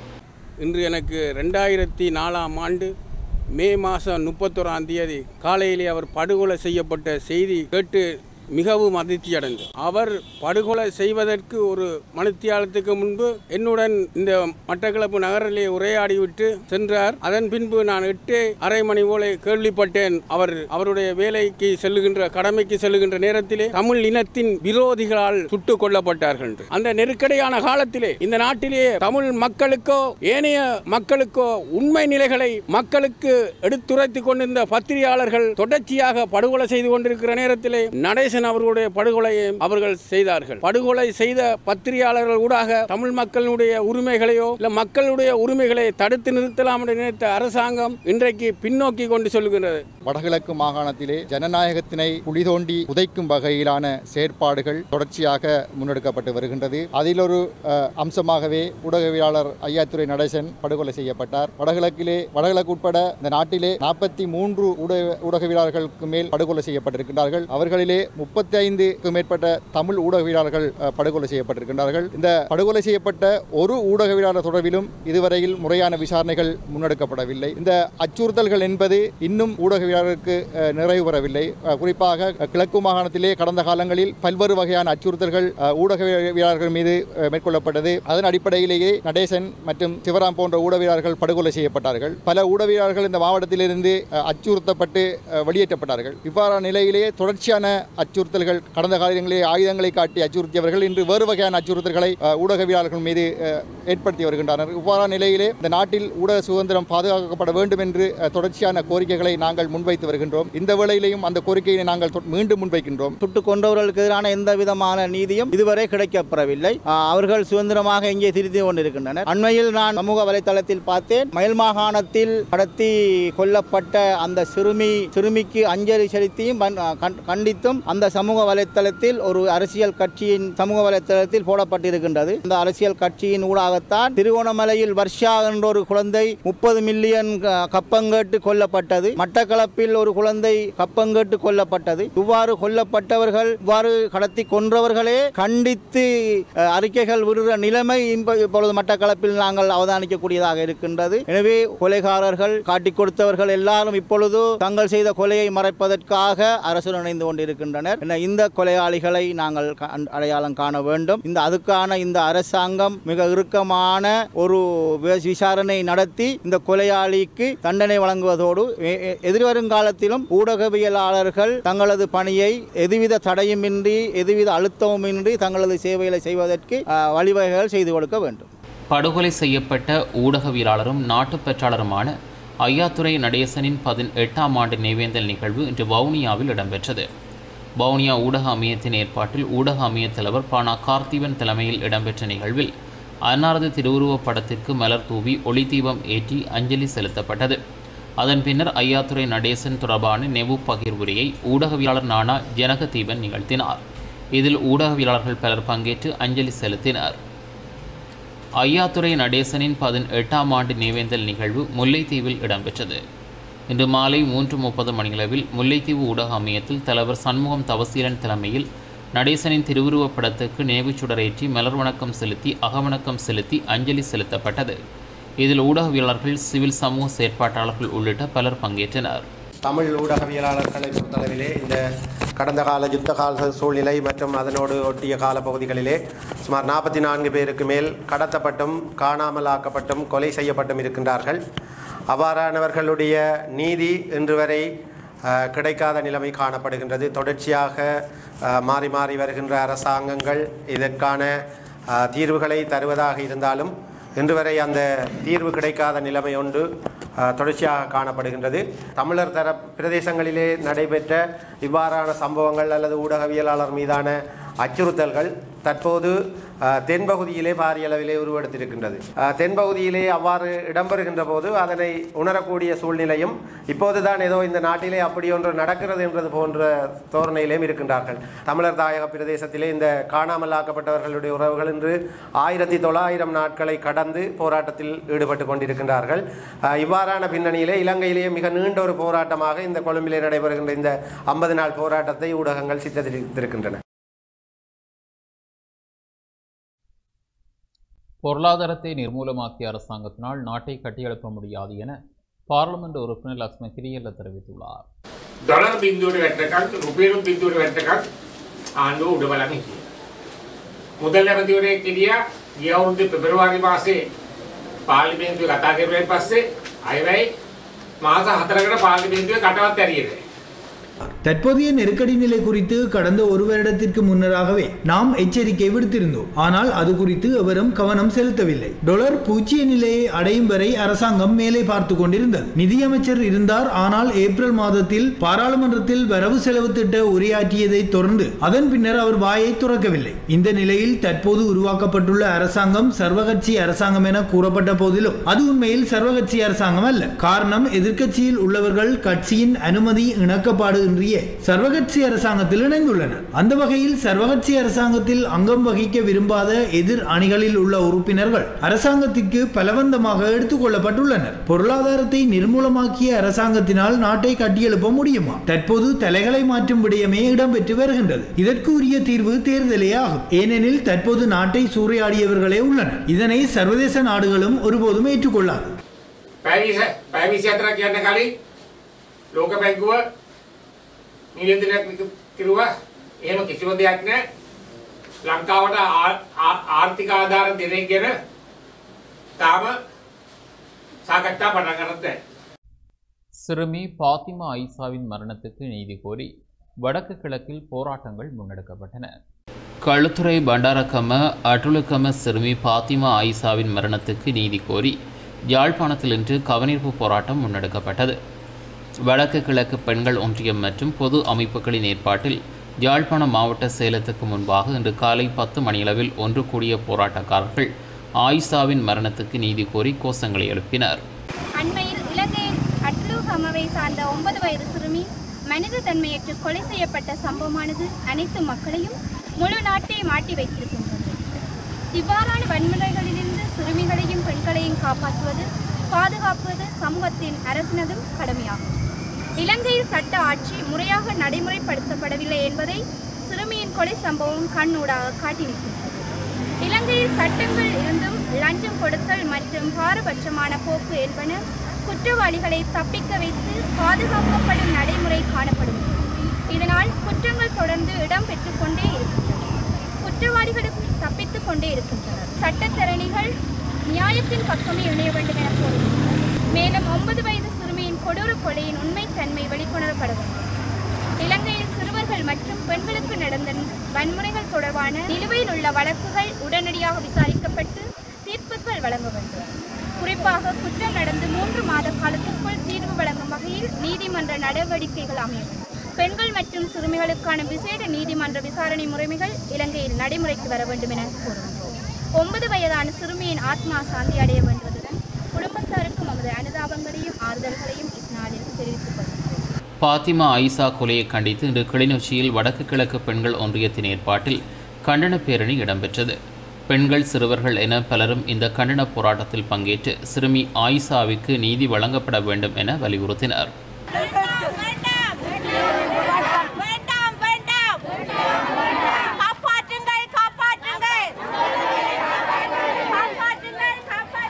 இன்று எனக்கு ரெண்டாயிரத்தி நாலாம் ஆண்டு மே மாதம் முப்பத்தோராம் தேதி காலையிலே அவர் படுகொலை செய்யப்பட்ட செய்தி கேட்டு மிகவும் அதிர்ச்சி அடைந்து அவர் படுகொலை செய்வதற்கு ஒரு மணித்தியாலத்துக்கு முன்பு என்னுடன் இந்த மட்டக்களப்பு நகரிலே உரையாடிவிட்டு சென்றார் அதன் பின்பு நான் எட்டு அரை மணி போல கேள்விப்பட்டேன் அவர் அவருடைய வேலைக்கு செல்லுகின்ற கடமைக்கு செல்லுகின்ற நேரத்திலே தமிழ் இனத்தின் விரோதிகளால் சுட்டுக் கொல்லப்பட்டார்கள் என்று. அந்த நெருக்கடியான காலத்திலே இந்த நாட்டிலே தமிழ் மக்களுக்கோ ஏனைய மக்களுக்கோ உண்மை நிலைகளை மக்களுக்கு எடுத்துரைத்துக் கொண்டிருந்த பத்திரிகையாளர்கள் தொடர்ச்சியாக படுகொலை செய்து கொண்டிருக்கிற நேரத்திலே நடேசன் அவர்களுடைய படுகொலையை அவர்கள் செய்தார்கள் படுகொலை செய்த பத்திரிகையாளர்கள் ஊடாக தமிழ் மக்களுடைய உரிமைகளையோ இல்ல மக்களுடைய உரிமைகளை தடுத்து நிறுத்தலாம் என்று நினைத்த அரசாங்கம் இன்றைக்கு பின்னோக்கி கொண்டு சொல்கின்றது வடகிழக்கு மாகாணத்திலே ஜனநாயகத்தினை குழி தோண்டி புதைக்கும் வகையிலான செயற்பாடுகள் தொடர்ச்சியாக முன்னெடுக்கப்பட்டு வருகின்றது அதில் ஒரு அஹ், அம்சமாகவே ஊடகவியலாளர் ஐயாத்துறை நடேசன் படுகொலை செய்யப்பட்டார் வடகிழக்கிலே வடகிழக்கு உட்பட இந்த நாட்டிலே நாற்பத்தி மூன்று ஊடக ஊடகவியலாளர்களுக்கு மேல் படுகொலை செய்யப்பட்டிருக்கின்றார்கள் அவர்களிலே முப்பத்தி ஐந்துக்கும் மேற்பட்ட தமிழ் ஊடகவியலாளர்கள் அஹ், படுகொலை செய்யப்பட்டிருக்கின்றார்கள் இந்த படுகொலை செய்யப்பட்ட ஒரு ஊடகவியலாளர் தொடர்பிலும் இதுவரையில் முறையான விசாரணைகள் முன்னெடுக்கப்படவில்லை இந்த அச்சுறுத்தல்கள் என்பது இன்னும் ஊடகவியலாளருக்கு அஹ், நிறைவு பெறவில்லை அஹ், குறிப்பாக அஹ், கிழக்கு மாகாணத்திலே கடந்த காலங்களில் பல்வேறு வகையான அச்சுறுத்தல்கள் அஹ், ஊடகவியலாளர்கள் மீது அஹ், மேற்கொள்ளப்பட்டது அதன் அடிப்படையிலேயே நடேசன் மற்றும் சிவராம் போன்ற ஊடகவியலாளர்கள் படுகொலை செய்யப்பட்டார்கள் பல ஊடகவியலாளர்கள் இந்த மாவட்டத்திலிருந்து அஹ், அச்சுறுத்தப்பட்டு அஹ், வெளியேற்றப்பட்டார்கள் இவ்வாறான நிலையிலேயே தொடர்ச்சியான அச்சுறுத்தல்கள் கடந்த காலங்களிலே ஆயுதங்களை காட்டி அச்சுறுத்தியவர்கள் இன்று வேறு வகையான அச்சுறுத்தல்களை அஹ், ஊடகவியலாளர்கள் மீது அஹ், ஏற்படுத்தி வருகின்றனர் இவ்வாறான நிலையிலே இந்த நாட்டில் ஊடக சுதந்திரம் பாதுகாக்கப்பட வேண்டும் என்று அஹ், தொடர்ச்சியான கோரிக்கைகளை நாங்கள் முன்வைத்து வருகின்றோம் இந்த வேளையிலேயும் அந்த கோரிக்கையை நாங்கள் தொ- மீண்டும் முன்வைக்கின்றோம் சுட்டுக் கொண்டவர்களுக்கு எதிரான எந்த விதமான நீதியும் இதுவரை கிடைக்கப்பெறவில்லை ஆ, அவர்கள் சுதந்திரமாக இங்கே திரிந்து கொண்டிருக்கின்றனர் அண்மையில் நான் சமூக வலைத்தளத்தில் பார்த்தேன் மயில் மாகாணத்தில் கடத்தி கொல்லப்பட்ட அந்த சிறுமி சிறுமிக்கு அஞ்சலி செலுத்தியும் பன்- கண்- கண்டித்தும் அந்த சமூக வலைத்தளத்தில் ஒரு அரசியல் கட்சியின் சமூக வலைத்தளத்தில் போடப்பட்டிருக்கின்றது அந்த அரசியல் கட்சியின் ஊடாகத்தான் திருவோணமலையில் வர்ஷா என்ற ஒரு குழந்தை முப்பது மில்லியன் க- கப்பங்கேட்டு கொல்லப்பட்டது மட்டக்களப்பில் ஒரு குழந்தை கப்பங்கேட்டு கொல்லப்பட்டது இவ்வாறு கொல்லப்பட்டவர்கள் இவ்வாறு கடத்தி கொன்றவர்களே கண்டித்து அஹ், அறிக்கைகள் விடுகிற நிலைமை இப்ப- இப்பொழுது மட்டக்களப்பில் நாங்கள் அவதானிக்கக்கூடியதாக இருக்கின்றது எனவே கொலைகாரர்கள் காட்டிக் கொடுத்தவர்கள் எல்லாரும் இப்பொழுது தாங்கள் செய்த கொலையை மறைப்பதற்காக அரசு இணைந்து கொண்டிருக்கின்றனர் என இந்த கொலையாளிகளை நாங்கள் க- அடையாளம் காண வேண்டும் இந்த அதுக்கான இந்த அரசாங்கம் மிக இறுக்கமான ஒரு வி- விசாரணை நடத்தி இந்த கொலையாளிக்கு தண்டனை வழங்குவதோடு எ- எ- எதிர்வரும் காலத்திலும் ஊடகவியலாளர்கள் தங்களது பணியை எதுவித தடையுமின்றி எதுவித அழுத்தமுமின்றி தங்களது சேவைகளை செய்வதற்கு அஹ், வழிவகைகள் செய்து கொடுக்க வேண்டும் படுகொலை செய்யப்பட்ட ஊடகவியலாளரும் நாட்டுப்பற்றாளருமான ஐயாத்துரை நடேசனின் பதினெட்டாம் ஆண்டு நினைவேந்தல் நிகழ்வு இன்று வவுனியாவில் இடம்பெற்றது வவுனியா ஊடக அமையத்தின் ஏற்பாட்டில் ஊடக அமைய தலைவர் பானா கார்த்திவன் தலைமையில் இடம்பெற்ற நிகழ்வில் அன்னாரது திருவுருவப் படத்திற்கு மலர் தூவி ஒளிதீபம் ஏற்றி அஞ்சலி செலுத்தப்பட்டது அதன் பின்னர் ஐயாத்துரை நடேசன் தொடர்பான நெவு பகிர்வுரையை ஊடகவியலாளர் நானா ஜனகதீபன் நிகழ்த்தினார் இதில் ஊடகவியலாளர்கள் பலர் பங்கேற்று அஞ்சலி செலுத்தினர் ஐயாத்துரை நடேசனின் பதினெட்டாம் ஆண்டு நினைவேந்தல் நிகழ்வு முல்லைத்தீவில் இடம்பெற்றது இன்று மாலை மூன்று முப்பது மணியளவில் முல்லைத்தீவு ஊடக அமையத்தில் தலைவர் சண்முகம் தவசீலன் தலைமையில் நடேசனின் திருவுருவப் படத்துக்கு நினைவுச் சுடரேற்றி மலர் வணக்கம் செலுத்தி அகவணக்கம் செலுத்தி அஞ்சலி செலுத்தப்பட்டது இதில் ஊடகவியலாளர்கள் சிவில் சமூக செயற்பாட்டாளர்கள் உள்ளிட்ட பலர் பங்கேற்றனர் தமிழ் ஊடகவியலாளர்களை பொறுத்தளவிலே இந்த கடந்த கால யுத்த கால சூழ்நிலை மற்றும் அதனோடு ஒட்டிய காலப்பகுதிகளிலே சுமார் நாற்பத்தி நான்கு பேருக்கு மேல் கடத்தப்பட்டும் காணாமல் ஆக்கப்பட்டும் கொலை செய்யப்பட்டும் இருக்கின்றார்கள் அவ்வாறானவர்களுடைய நீதி இன்று வரை அஹ், கிடைக்காத நிலைமை காணப்படுகின்றது தொடர்ச்சியாக அஹ், மாறி மாறி வருகின்ற அரசாங்கங்கள் இதற்கான அஹ், தீர்வுகளை தருவதாக இருந்தாலும் இன்று வரை அந்த தீர்வு கிடைக்காத நிலைமை ஒன்று அஹ், தொடர்ச்சியாக காணப்படுகின்றது தமிழர் தர பிரதேசங்களிலே நடைபெற்ற இவ்வாறான சம்பவங்கள் அல்லது ஊடகவியலாளர் மீதான அச்சுறுத்தல்கள் தற்போது அஹ், தென்பகுதியிலே பாரிய அளவிலே உருவெடுத்திருக்கின்றது அஹ், தென்பகுதியிலே அவ்வாறு இடம்பெறுகின்ற போது அதனை உணரக்கூடிய சூழ்நிலையும் இப்போதுதான் ஏதோ இந்த நாட்டிலே அப்படி ஒன்று நடக்கிறது என்பது போன்ற தோரணையிலேயும் இருக்கின்றார்கள் தமிழர் தாயக பிரதேசத்திலே இந்த காணாமல் ஆக்கப்பட்டவர்களுடைய உறவுகள் இன்று ஆயிரத்தி தொள்ளாயிரம் நாட்களை கடந்து போராட்டத்தில் ஈடுபட்டு கொண்டிருக்கின்றார்கள் அஹ், இவ்வாறான பின்னணியிலே இலங்கையிலேயே மிக நீண்ட ஒரு போராட்டமாக இந்த கொழும்பிலே நடைபெறுகின்ற இந்த ஐம்பது நாள் போராட்டத்தை ஊடகங்கள் சித்தரித்திருக்கின்றன பொருளாதாரத்தை நிர்மூலமாக்கிய அரசாங்கத்தினால் நாட்டை கட்டியெழுப்ப முடியாது என பாராளுமன்ற உறுப்பினர் லக்ஷ்மி கிரியல்ல தெரிவித்துள்ளார் ඩොලර් බින්දුවට වැටකත් රුපියලුම් බින්දුවට වැටකත් ආණ්ඩුව උඩ බලන් හිටිය. මුදල් ඇමතිවරේ කිරියා ගිය අවුරුද්දේ පෙබරවාරි මාසේ පාර්ලිමේන්තුවේ කතා කරුවෙන් පස්සේ අයවැයි මාස හතරකට පාර්ලිමේන්තුවේ කටවත් ඇරියේ නැහැ. தற்போதைய நெருக்கடி நிலை குறித்து கடந்த ஒரு வருடத்திற்கு முன்னராகவே நாம் எச்சரிக்கை விடுத்திருந்தோம் ஆனால் அது குறித்து எவரும் கவனம் செலுத்தவில்லை டொலர் பூஜ்ஜிய நிலையை அடையும் வரை அரசாங்கம் மேலே பார்த்து கொண்டிருந்தது நிதியமைச்சர் இருந்தார் ஆனால் ஏப்ரல் மாதத்தில் பாராளுமன்றத்தில் வரவு செலவு திட்ட உரையாற்றியதை தொடர்ந்து அதன் பின்னர் அவர் வாயை துறக்கவில்லை இந்த நிலையில் தற்போது உருவாக்கப்பட்டுள்ள அரசாங்கம் சர்வகட்சி அரசாங்கம் என கூறப்பட்ட போதிலும் அது உண்மையில் சர்வகட்சி அரசாங்கம் அல்ல காரணம் எதிர்க்கட்சியில் உள்ளவர்கள் கட்சியின் அனுமதி இணக்கப்பாடு இன்றிய சர்வகட்சி அரசாங்கத்தில் இணைந்துள்ளனர் அந்த வகையில் சர்வகட்சி அரசாங்கத்தில் அங்கம் வகிக்க விரும்பாத எதிர் அணிகளில் உள்ள உறுப்பினர்கள் அரசாங்கத்திற்கு பலவந்தமாக எடுத்துக் கொள்ளப்பட்டுள்ளனர் பொருளாதாரத்தை நிர்மூலமாக்கிய அரசாங்கத்தினால் நாட்டை கட்டியெழுப்ப முடியுமா தற்போது தலைகளை மாற்றும் விடயமே இடம்பெற்று வருகின்றது இதற்கு உரிய தீர்வு தேர்தலே ஆகும் ஏனெனில் தற்போது நாட்டை சூறையாடியவர்களே உள்ளனர் இதனை சர்வதேச நாடுகளும் ஒருபோதும் ஏற்றுக்கொள்ளாது පැවිස පැවිසි අතර කියන්න කලින් ලෝක බැංකුව නිවේදනයක් කිරුවා එහෙම කිසිම දෙයක් නැහැ ලංකාවට ආ- ආ- ආර්ථික ආධාර දෙන එක ගැන තාම සාකච්ඡා පටන් ගන්නත් නැහැ. சிறுமி பாத்திமா ஐசாவின் மரணத்துக்கு நீதி கோரி வடக்கு கிழக்கில் போராட்டங்கள் முன்னெடுக்கப்பட்டன களுத்துறை பண்டாரக்கம அட்டுலுக்கம சிறுமி பாத்திமா ஐசாவின் மரணத்துக்கு நீதி கோரி யாழ்ப்பாணத்தில் இன்று கவனிப்பு போராட்டம் முன்னெடுக்கப்பட்டது வடக்கு கிழக்கு பெண்கள் ஒன்றியம் மற்றும் பொது அமைப்புகளின் ஏற்பாட்டில் யாழ்ப்பாணம் மாவட்ட சேலத்துக்கு முன்பாக இன்று காலை பத்து மணியளவில் ஒன்று கூடிய போராட்டக்காரர்கள் ஆயிஷாவின் மரணத்துக்கு நீதி கோரி கோஷங்களை எழுப்பினர் அண்மையில் இலங்கையின் அட்லூஹமவை சார்ந்த ஒன்பது வயது சிறுமி மனித தன்மையற்று கொலை செய்யப்பட்ட சம்பவமானது அனைத்து மக்களையும் முழு நாட்டையும் மாட்டி வைத்திருக்கின்றது இவ்வாறான வன்முறைகளிலிருந்து சிறுமிகளையும் பெண்களையும் காப்பாற்றுவது பாதுகாப்பது சமூகத்தின் அரசினதும் கடமையாகும் இலங்கையில் சட்ட ஆட்சி முறையாக நடைமுறைப்படுத்தப்படவில்லை என்பதை சிறுமியின் கொலை சம்பவம் கண்ணூடாக காட்டியிருக்கின்றது இலங்கையில் சட்டங்கள் இருந்தும் லஞ்சம் கொடுத்தல் மற்றும் பாரபட்சமான போக்கு என்பன குற்றவாளிகளை தப்பிக்க வைத்து பாதுகாக்கப்படும் நடைமுறை காணப்படும் இதனால் குற்றங்கள் தொடர்ந்து இடம்பெற்றுக் கொண்டே இருக்கின்றன குற்றவாளிகளும் தப்பித்துக் கொண்டே இருக்கின்றனர் சட்டத்தரணிகள் நியாயத்தின் பக்கமே இணைய வேண்டும் என கோருகின்றனர் மேலும் ஒன்பது வயது சிறுமியின் கொடூர கொலையின் உண்மைத்தன்மை வெளிக்கொணரப்பட வேண்டும் இலங்கையில் சிறுவர்கள் மற்றும் பெண்களுக்கு நடந்த வன்முறைகள் தொடர்பான நிலுவையில் உள்ள வழக்குகள் உடனடியாக விசாரிக்கப்பட்டு தீர்ப்புகள் வழங்க வேண்டும் குறிப்பாக குற்றம் நடந்து மூன்று மாத காலத்திற்குள் தீர்வு வழங்கும் வகையில் நீதிமன்ற நடவடிக்கைகள் அமைய வேண்டும் பெண்கள் மற்றும் சிறுமிகளுக்கான விசேட நீதிமன்ற விசாரணை முறைமைகள் இலங்கையில் நடைமுறைக்கு வர வேண்டும் என கூறுகின்றோம் ஒன்பது வயதான சிறுமியின் ஆத்மா சாந்தி அடைய வேண்டுவதுடன் குடும்பத்தாருக்கு நமது அனுதாபங்களையும் ஆறுதல்களையும் இந்நாளில் தெரிவித்துக் கொள்கிறோம் பாத்திமா ஐசா கொலையை கண்டித்து இன்று கிளிநொச்சியில் வடக்கு கிழக்கு பெண்கள் ஒன்றியத்தின் ஏற்பாட்டில் கண்டன பேரணி இடம்பெற்றது பெண்கள் சிறுவர்கள் என பலரும் இந்த கண்டன போராட்டத்தில் பங்கேற்று சிறுமி ஆயிஷாவுக்கு நீதி வழங்கப்பட வேண்டும் என வலியுறுத்தினர் காப்பாற்றுங்கள் காப்பாற்றுங்கள் காப்பாற்றுங்கள்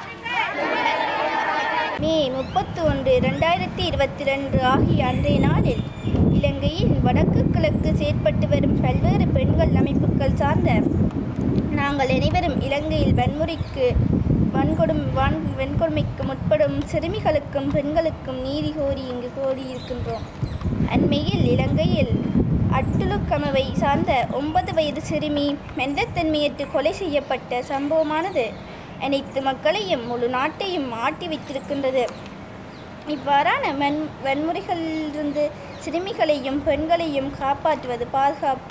மே முப்பத்தி ஒன்று ரெண்டாயிரத்தி இருபத்தி ரெண்டு ஆகிய அன்றைய நாளில் இலங்கையின் வடக்கு கிழக்கு செயற்பட்டு வரும் பல்வேறு பெண்கள் அமைப்புகள் சார்ந்த நாங்கள் அனைவரும் இலங்கையில் வன்முறைக்கு வன்கொடும் வன் வன்கொடுமைக்கு முற்படும் சிறுமிகளுக்கும் பெண்களுக்கும் நீதி கோரி இங்கு கோரியிருக்கின்றோம் அண்மையில் இலங்கையில் அட்டுலுக்கமவை சார்ந்த ஒன்பது வயது சிறுமி மெந்தத்தன்மையற்று கொலை செய்யப்பட்ட சம்பவமானது அனைத்து மக்களையும் முழு நாட்டையும் ஆட்டி வைத்திருக்கின்றது இவ்வாறான வன் வன்முறைகளிலிருந்து சிறுமிகளையும் பெண்களையும் காப்பாற்றுவது பாதுகாப்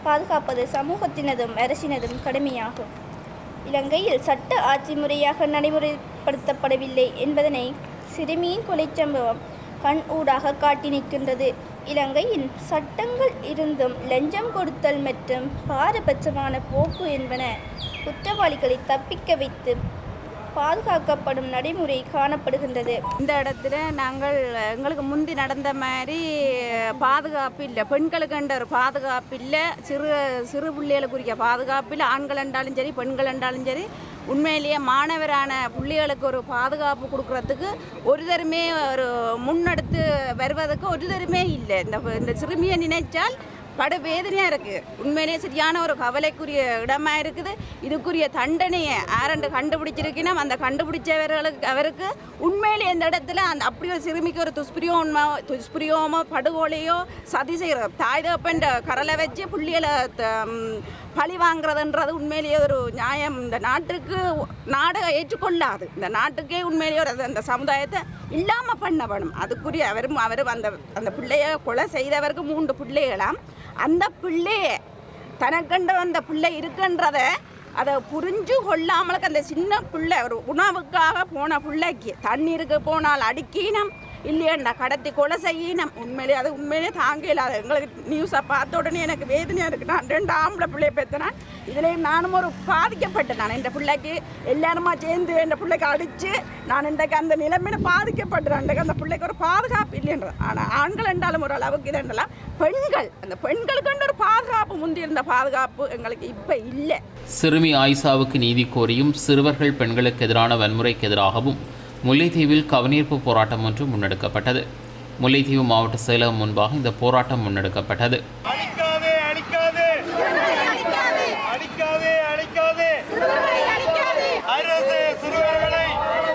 பாதுகாப்பது சமூகத்தினதும் அரசினதும் கடமையாகும் இலங்கையில் சட்ட ஆட்சி முறையாக நடைமுறைப்படுத்தப்படவில்லை என்பதனை சிறுமியின் கொலைச் சம்பவம் கண் ஊடாக காட்டி நிற்கின்றது இலங்கையின் சட்டங்கள் இருந்தும் லஞ்சம் கொடுத்தல் மற்றும் பாரபட்சமான போக்கு என்பன குற்றவாளிகளை தப்பிக்க வைத்து பாதுகாக்கப்படும் நடைமுறை காணப்படுகின்றது இந்த இடத்துல நாங்கள் எங்களுக்கு முந்தி நடந்த மாதிரி பாதுகாப்பு இல்லை பெண்களுக்குன்ற ஒரு பாதுகாப்பு இல்லை சிறு சிறு பிள்ளைகளுக்குரிய பாதுகாப்பு இல்லை ஆண்கள் என்றாலும் சரி பெண்கள் என்றாலும் சரி உண்மையிலேயே மாணவரான பிள்ளைகளுக்கு ஒரு பாதுகாப்பு கொடுக்கறதுக்கு ஒரு தருமே ஒரு முன்னெடுத்து வருவதற்கு ஒரு தருமே இல்லை இந்த இந்த சிறுமியை நினைச்சால் படு வேதனையாக இருக்குது உண்மையிலேயே சரியான ஒரு கவலைக்குரிய இடமா இருக்குது இதுக்குரிய தண்டனையை ஆரண்டு கண்டுபிடிச்சிருக்கணும் அந்த கண்டுபிடிச்சவர்களுக்கு அவருக்கு உண்மையிலே இந்த இடத்துல அந்த அப்படி ஒரு சிறுமிக்கு ஒரு துஷ்பிரியோமோ துஷ்பிரியோமோ படுகொலையோ சதி செய்கிற தாய் தகப்பன்ற கரலை வச்சு புள்ளிகளை பழி வாங்குறதுன்றது உண்மையிலேயே ஒரு நியாயம் இந்த நாட்டுக்கு நாடு ஏற்றுக்கொள்ளாது இந்த நாட்டுக்கே உண்மையிலேயே ஒரு அந்த சமுதாயத்தை இல்லாமல் பண்ணப்படும் அதுக்குரிய அவரும் அவர் அந்த அந்த பிள்ளைய கொலை செய்தவருக்கு மூன்று பிள்ளைகளாம் அந்த பிள்ளைய தனக்கண்ட அந்த பிள்ளை இருக்குன்றத அதை புரிஞ்சு கொள்ளாமலுக்கு அந்த சின்ன பிள்ளை ஒரு உணவுக்காக போன பிள்ளைக்கு தண்ணீருக்கு போனால் அடிக்கினம் இல்லையண்டா கடத்தி கொலை செய்யணும் உண்மையிலே அது உண்மையிலே தாங்க இல்லாத எங்களுக்கு நியூஸை பார்த்த உடனே எனக்கு வேதனையாக இருக்குது நான் ரெண்டு ஆம்பளை பிள்ளைய பெற்றேன் இதுலேயும் நானும் ஒரு பாதிக்கப்பட்டேன் நான் இந்த பிள்ளைக்கு எல்லாருமா சேர்ந்து என் பிள்ளைக்கு அடித்து நான் இன்றைக்கு அந்த நிலைமையில பாதிக்கப்பட்டேன் இன்றைக்கு அந்த பிள்ளைக்கு ஒரு பாதுகாப்பு இல்லைன்றது ஆனால் ஆண்கள் என்றாலும் ஒரு அளவுக்கு இதெல்லாம் பெண்கள் அந்த பெண்களுக்கு ஒரு பாதுகாப்பு முந்தி இருந்த பாதுகாப்பு எங்களுக்கு இப்போ இல்லை சிறுமி ஆயிஷாவுக்கு நீதி கோரியும் சிறுவர்கள் பெண்களுக்கு எதிரான வன்முறைக்கு எதிராகவும் முல்லைத்தீவில் கவனீர்ப்பு போராட்டம் ஒன்று முன்னெடுக்கப்பட்டது முல்லைத்தீவு மாவட்ட செயலகம் முன்பாக இந்த போராட்டம் முன்னெடுக்கப்பட்டது அடிக்காதே அடிக்காதே அடிக்காதே அடிக்காதே அரசு சிறுவர்களை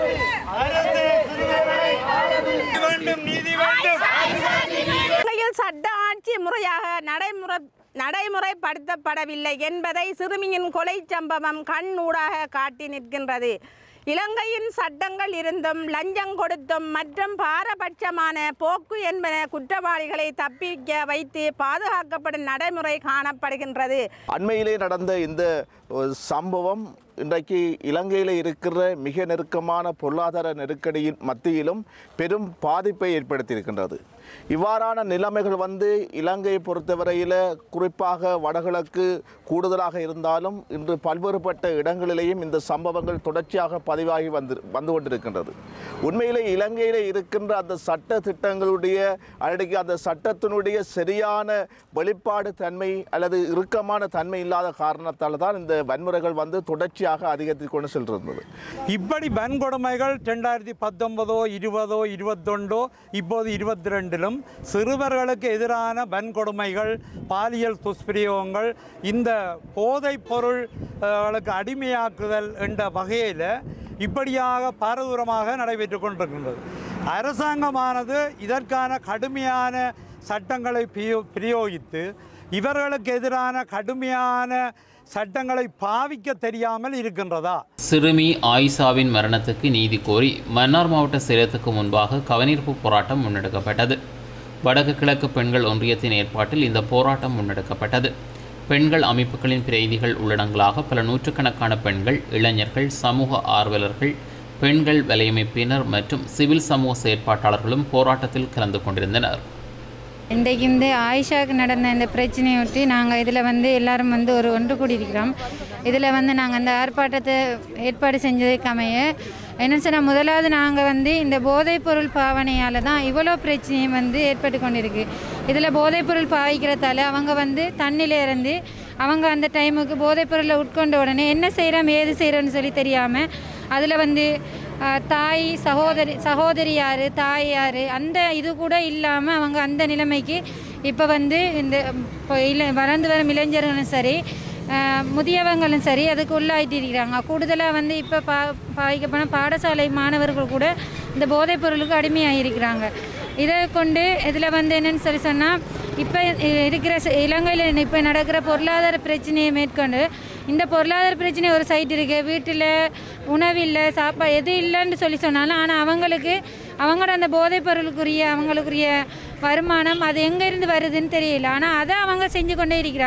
அரசு சிறுவர்களை நீதி வேண்டும் நீதி வேண்டும் இலங்கையில் சட்ட ஆட்சி முறையாக நடைமுறை நடைமுறைப்படுத்தப்படவில்லை என்பதை சிறுமியின் கொலை சம்பவம் கண்ணூடாக காட்டி நிற்கின்றது இலங்கையின் சட்டங்கள் இருந்தும் லஞ்சம் கொடுத்தும் மற்றும் பாரபட்சமான போக்கு என்பன குற்றவாளிகளை தப்பிக்க வைத்து பாதுகாக்கப்படும் நடைமுறை காணப்படுகின்றது அண்மையிலே நடந்த இந்த ஒரு சம்பவம் இன்றைக்கு இலங்கையில் இருக்கிற மிக நெருக்கமான பொருளாதார நெருக்கடியின் மத்தியிலும் பெரும் பாதிப்பை ஏற்படுத்தியிருக்கின்றது இவ்வாறான நிலைமைகள் வந்து இலங்கையை பொறுத்தவரையில் குறிப்பாக வடகிழக்கு கூடுதலாக இருந்தாலும் இன்று பல்வேறுபட்ட இடங்களிலேயும் இந்த சம்பவங்கள் தொடர்ச்சியாக பதிவாகி வந்து வந்து கொண்டிருக்கின்றது உண்மையிலே இலங்கையில் இருக்கின்ற அந்த சட்ட திட்டங்களுடைய அல்லது அந்த சட்டத்தினுடைய சரியான வெளிப்பாடு தன்மை அல்லது இறுக்கமான தன்மை இல்லாத காரணத்தால் தான் இந்த வன்முறைகள் வந்து தொடர்ச்சியாக அதிகரித்து கொண்டு சென்றிருந்தது இப்படி வன்கொடுமைகள் ரெண்டாயிரத்தி பத்தொன்பதோ இருபதோ இருபத்தொண்டோ இப்போது இருபத்தி ரெண்டிலும் சிறுவர்களுக்கு எதிரான வன்கொடுமைகள் பாலியல் துஷ்பிரயோகங்கள் இந்த போதைப் பொருள்களுக்கு அடிமையாக்குதல் என்ற வகையில் இப்படியாக பாரதூரமாக நடைபெற்று கொண்டிருக்கின்றது அரசாங்கமானது இதற்கான கடுமையான சட்டங்களை பிரியோ- பிரயோகித்து இவர்களுக்கு எதிரான கடுமையான சட்டங்களை பாவிக்க தெரியாமல் இருக்கின்றதா சிறுமி ஆயிஷாவின் மரணத்துக்கு நீதி கோரி மன்னார் மாவட்ட சேலத்துக்கு முன்பாக கவனீர்ப்பு போராட்டம் முன்னெடுக்கப்பட்டது வடக்கு கிழக்கு பெண்கள் ஒன்றியத்தின் ஏற்பாட்டில் இந்த போராட்டம் முன்னெடுக்கப்பட்டது பெண்கள் அமைப்புகளின் பிரதிநிதிகள் உள்ளடங்களாக பல நூற்றுக்கணக்கான பெண்கள் இளைஞர்கள் சமூக ஆர்வலர்கள் பெண்கள் வலையமைப்பினர் மற்றும் சிவில் சமூக செயற்பாட்டாளர்களும் போராட்டத்தில் கலந்து கொண்டிருந்தனர் இன்றைக்கு இந்த ஆயிஷாவுக்கு நடந்த இந்த பிரச்சனையொட்டி நாங்கள் இதில் வந்து எல்லாரும் வந்து ஒரு ஒன்று கூடியிருக்கிறோம் இதில் வந்து நாங்கள் அந்த ஆர்ப்பாட்டத்தை ஏற்பாடு செஞ்சதுக்கு அமைய என்ன சொன்னால் முதலாவது நாங்கள் வந்து இந்த போதைப்பொருள் பாவனையால் தான் இவ்வளோ பிரச்சனையும் வந்து ஏற்பட்டு கொண்டிருக்கு இதில் போதைப்பொருள் பாவிக்கிறதால அவங்க வந்து தண்ணியில் இறந்து அவங்க அந்த டைமுக்கு போதைப்பொருளை உட்கொண்ட உடனே என்ன செய்கிறோம் ஏது செய்கிறோன்னு சொல்லி தெரியாமல் அதில் வந்து ஆஹ், தாய் சகோதரி சகோதரி யார் தாய் யார் அந்த இது கூட இல்லாமல் அவங்க அந்த நிலைமைக்கு இப்போ வந்து இந்த இப்போ இள வளர்ந்து வரும் இளைஞர்களும் சரி ஆஹ், முதியவங்களும் சரி அதுக்கு உள்ளாயிட்டு இருக்கிறாங்க கூடுதலாக வந்து இப்போ பா பாதிக்கப்போன பாடசாலை மாணவர்கள் கூட இந்த போதைப் பொருளுக்கு அடிமையாக இருக்கிறாங்க இதை கொண்டு இதில் வந்து என்னன்னு சொல்லி சொன்னால் இப்போ இருக்கிற ச- இலங்கையில் இப்போ நடக்கிற பொருளாதார பிரச்சனையை மேற்கொண்டு இந்த பொருளாதார பிரச்சனை ஒரு சைட் இருக்குது வீட்டில் உணவில்லை சாப்பாடு எது இல்லைன்னு சொல்லி சொன்னாலும் ஆனால் அவங்களுக்கு அவங்களோட அந்த போதைப் பொருளுக்குரிய அவங்களுக்குரிய வருமானம் அது எங்கேருந்து வருதுன்னு தெரியல ஆனால் அதை அவங்க செஞ்சு கொண்டே இருக்கிறாங்க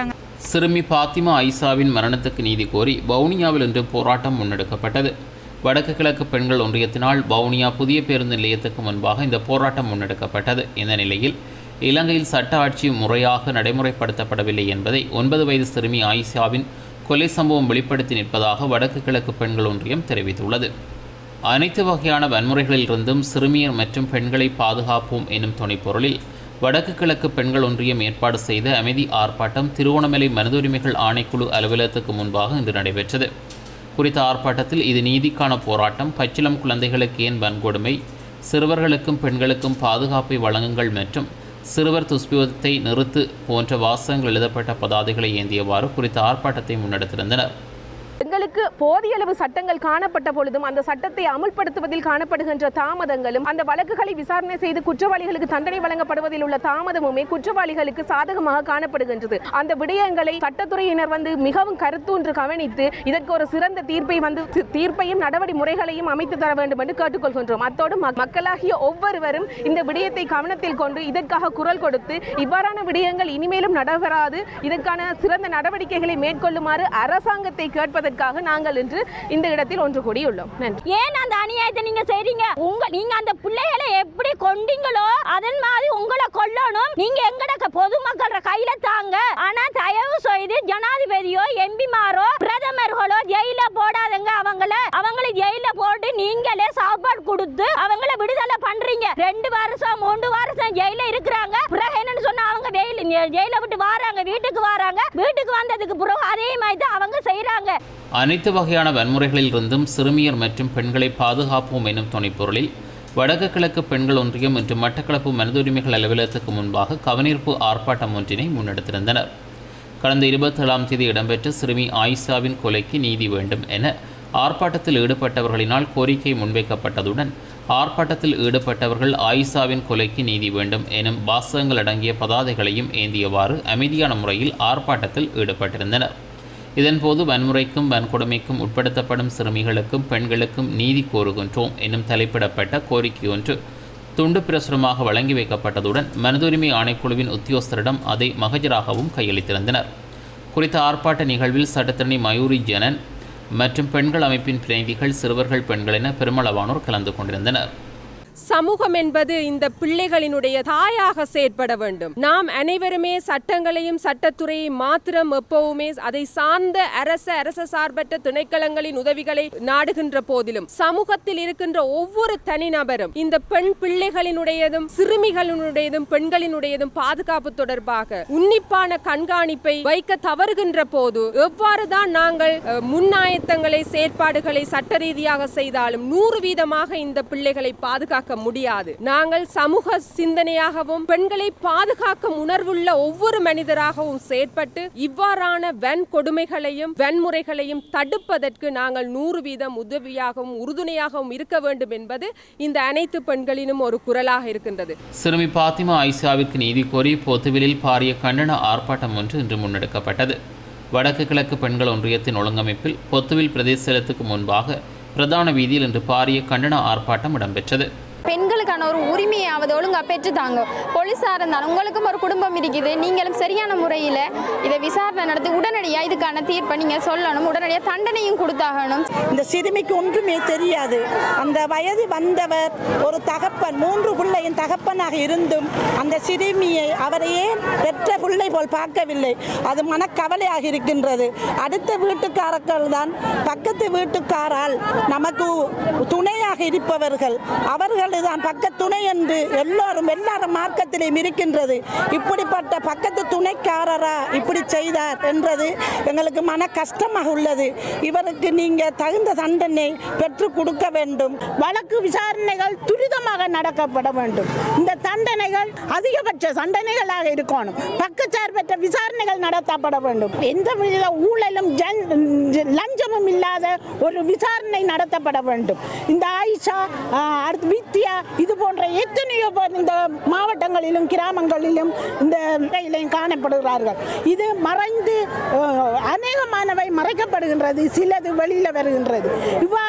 சிறுமி பாத்திமா ஐசாவின் மரணத்துக்கு நீதி கோரி வவுனியாவில் இன்று போராட்டம் முன்னெடுக்கப்பட்டது வடக்கு கிழக்கு பெண்கள் ஒன்றியத்தினால் வவுனியா புதிய பேருந்து நிலையத்துக்கு முன்பாக இந்த போராட்டம் முன்னெடுக்கப்பட்டது இந்த நிலையில் இலங்கையில் சட்ட ஆட்சி முறையாக நடைமுறைப்படுத்தப்படவில்லை என்பதை ஒன்பது வயது சிறுமி ஆயிஷாவின் கொலை சம்பவம் வெளிப்படுத்தி நிற்பதாக வடக்கு கிழக்கு பெண்கள் ஒன்றியம் தெரிவித்துள்ளது அனைத்து வகையான வன்முறைகளிலிருந்தும் சிறுமியர் மற்றும் பெண்களை பாதுகாப்போம் எனும் துணைப்பொருளில் வடக்கு கிழக்கு பெண்கள் ஒன்றியம் ஏற்பாடு செய்த அமைதி ஆர்ப்பாட்டம் திருவோணமலை மனித உரிமைகள் ஆணைக்குழு அலுவலகத்துக்கு முன்பாக இன்று நடைபெற்றது குறித்த ஆர்ப்பாட்டத்தில் இது நீதிக்கான போராட்டம் பச்சிளம் குழந்தைகளுக்கு ஏன் வன்கொடுமை சிறுவர்களுக்கும் பெண்களுக்கும் பாதுகாப்பை வழங்குங்கள் மற்றும் சிறுவர் துஷ்பிரயோகத்தை நிறுத்து போன்ற வாசகங்கள் எழுதப்பட்ட பதாதைகளை ஏந்தியவாறு குறித்த ஆர்ப்பாட்டத்தை முன்னெடுத்திருந்தனர் எங்களுக்கு போதிய அளவு சட்டங்கள் காணப்பட்ட பொழுதும் அந்த சட்டத்தை அமுல்படுத்துவதில் காணப்படுகின்ற தாமதங்களும் அந்த வழக்குகளை விசாரணை செய்து குற்றவாளிகளுக்கு தண்டனை வழங்கப்படுவதில் உள்ள தாமதமுமே குற்றவாளிகளுக்கு சாதகமாக காணப்படுகின்றது அந்த விடயங்களை சட்டத்துறையினர் வந்து மிகவும் கருத்தூன்று கவனித்து இதற்கு ஒரு சிறந்த தீர்ப்பை வந்து தி- தீர்ப்பையும் நடவடி முறைகளையும் அமைத்து தர வேண்டும் என்று கேட்டுக்கொள்கின்றோம் அத்தோடு ம- மக்களாகிய ஒவ்வொருவரும் இந்த விடயத்தை கவனத்தில் கொண்டு இதற்காக குரல் கொடுத்து இவ்வாறான விடயங்கள் இனிமேலும் நடைபெறாது இதற்கான சிறந்த நடவடிக்கைகளை மேற்கொள்ளுமாறு அரசாங்கத்தை கேட்பதற்காக நாங்கள் இன்று இந்த இடத்தில் ஒன்று கூடியுள்ளோம் நன்றி ஏன் அந்த அநியாயத்தை நீங்க செய்றீங்க உங்க நீங்க அந்த பிள்ளைகளை எப்படி கொண்டீங்களோ அதன் மாதிரி உங்களை கொல்லணும் நீங்க எங்கட க- பொதுமக்கள கையில தாங்க ஆனா தயவு செய்து ஜனாதிபதியோ எம்பிமாரோ பிரதமர்களோ ஜெயில போடாதங்க அவங்கள அவங்கள ஜெயில போட்டு நீங்களே சாப்பாடு கொடுத்து அவங்கள விடுதலை பண்றீங்க ரெண்டு வருஷம் மூன்று வருஷம் ஜெயில இருக்கிறாங்க பிறகு என்னன்னு சொன்னா அவங்க வெயில் ஜெயில விட்டு வராங்க வீட்டுக்கு வராங்க வீட்டுக்கு வந்ததுக்கு பிறகு அதே மாதிரி தான் அவங்க செய்றாங்க அனைத்து வகையான வன்முறைகளிலிருந்தும் சிறுமியர் மற்றும் பெண்களை பாதுகாப்போம் எனும் துணைப்பொருளில் வடக்கு கிழக்கு பெண்கள் ஒன்றியம் இன்று மட்டக்களப்பு மனித உரிமைகள் அலுவலகத்துக்கு முன்பாக கவனிப்பு ஆர்ப்பாட்டம் ஒன்றினை முன்னெடுத்திருந்தனர் கடந்த இருபத்தேழாம் தேதி இடம்பெற்ற சிறுமி ஆயிஷாவின் கொலைக்கு நீதி வேண்டும் என ஆர்ப்பாட்டத்தில் ஈடுபட்டவர்களினால் கோரிக்கை முன்வைக்கப்பட்டதுடன் ஆர்ப்பாட்டத்தில் ஈடுபட்டவர்கள் ஆயிஷாவின் கொலைக்கு நீதி வேண்டும் எனும் வாசகங்கள் அடங்கிய பதாதைகளையும் ஏந்தியவாறு அமைதியான முறையில் ஆர்ப்பாட்டத்தில் ஈடுபட்டிருந்தனர் இதன்போது வன்முறைக்கும் வன்கொடுமைக்கும் உட்படுத்தப்படும் சிறுமிகளுக்கும் பெண்களுக்கும் நீதி கோருகின்றோம் என்னும் தலைப்பிடப்பட்ட கோரிக்கை ஒன்று துண்டு பிரசுரமாக வழங்கி வைக்கப்பட்டதுடன் மனிதுரிமை ஆணைக்குழுவின் உத்தியோகஸ்தரிடம் அதை மகஜராகவும் கையளித்திருந்தனர் குறித்த ஆர்ப்பாட்ட நிகழ்வில் சட்டத்தரணி மயூரி ஜனன் மற்றும் பெண்கள் அமைப்பின் பிரதிநிதிகள் சிறுவர்கள் பெண்கள் என பெருமளவானோர் கலந்து கொண்டிருந்தனர் சமூகம் என்பது இந்த பிள்ளைகளினுடைய தாயாக செயற்பட வேண்டும் நாம் அனைவருமே சட்டங்களையும் சட்டத்துறையை மாத்திரம் எப்பவுமே அதை சார்ந்த அரச அரச சார்பற்ற திணைக்களங்களின் உதவிகளை நாடுகின்ற போதிலும் சமூகத்தில் இருக்கின்ற ஒவ்வொரு தனிநபரும் இந்த பெண் பிள்ளைகளினுடையதும் சிறுமிகளினுடையதும் பெண்களினுடையதும் பாதுகாப்பு தொடர்பாக உன்னிப்பான கண்காணிப்பை வைக்க தவறுகின்ற போது எவ்வாறுதான் நாங்கள் அஹ், முன்னாயத்தங்களை செயற்பாடுகளை சட்ட ரீதியாக செய்தாலும் நூறு வீதமாக இந்த பிள்ளைகளை பாதுகாக்க முடியாது நாங்கள் சமூக சிந்தனையாகவும் பெண்களை பாதுகாக்கும் உணர்வுள்ள ஒவ்வொரு மனிதராகவும் செயற்பட்டு இவ்வாறான வன்கொடுமைகளையும் வன்முறைகளையும் தடுப்பதற்கு நாங்கள் நூறு வீதம் உதவியாகவும் உறுதுணையாகவும் இருக்க வேண்டும் என்பது இந்த அனைத்து பெண்களினும் ஒரு குரலாக இருக்கின்றது சிறுமி பாத்திமா ஐசாவிற்கு நீதி கோரி பொத்துவிலில் பாரிய கண்டன ஆர்ப்பாட்டம் ஒன்று இன்று முன்னெடுக்கப்பட்டது வடக்கு கிழக்கு பெண்கள் ஒன்றியத்தின் ஒழுங்கமைப்பில் பொத்துவில் பிரதேசத்துக்கு முன்பாக பிரதான வீதியில் இன்று பாரிய கண்டன ஆர்ப்பாட்டம் இடம்பெற்றது பெண்களுக்கான ஒரு உரிமையாவது ஒழுங்காக பெற்று தாங்க போலீஸாக இருந்தாலும் உங்களுக்கும் ஒரு குடும்பம் இருக்குது நீங்களும் சரியான முறையில் இதை விசாரணை நடத்தி உடனடியாக இதுக்கான தீர்ப்பை நீங்கள் சொல்லணும் உடனடியாக தண்டனையும் கொடுத்தாகணும் இந்த சிறுமிக்கு ஒன்றுமே தெரியாது அந்த வயது வந்தவர் ஒரு தகப்பன் மூன்று பிள்ளையின் தகப்பனாக இருந்தும் அந்த சிறுமியை அவரையே பெற்ற பிள்ளை போல் பார்க்கவில்லை அது மனக்கவலையாக இருக்கின்றது அடுத்த வீட்டுக்காரர்கள் தான் பக்கத்து வீட்டுக்காரால் நமக்கு துணையாக இருப்பவர்கள் அவர்கள் தான் பக்க துணை என்று எல்லாரும் எல்லாரும் மார்க்கத்திலேயும் இருக்கின்றது இப்படிப்பட்ட பக்கத்து துணைக்காரரா இப்படி செய்தார் என்றது எங்களுக்கு மன கஷ்டமாக உள்ளது இவருக்கு நீங்க தகுந்த தண்டனை பெற்றுக் கொடுக்க வேண்டும் வழக்கு விசாரணைகள் துரிதமாக நடக்கப்பட வேண்டும் இந்த தண்டனைகள் அதிகபட்ச தண்டனைகளாக இருக்கணும் பக்கச்சார்பற்ற விசாரணைகள் நடத்தப்பட வேண்டும் எந்த வித ஊழலும் ஜன்- லஞ்சமும் இல்லாத ஒரு விசாரணை நடத்தப்பட வேண்டும் இந்த ஆயிஷா ஆஹ், அடுத்து வித்யா இது போன்ற எத்தனையோ பேர் இந்த மாவட்டங்களிலும் கிராமங்களிலும் இந்த இடையிலையும் காணப்படுகிறார்கள் இது மறைந்து ஆஹ், அநேகமானவை மறைக்கப்படுகின்றது சிலது வெளியில் வருகின்றது இவ்வாறான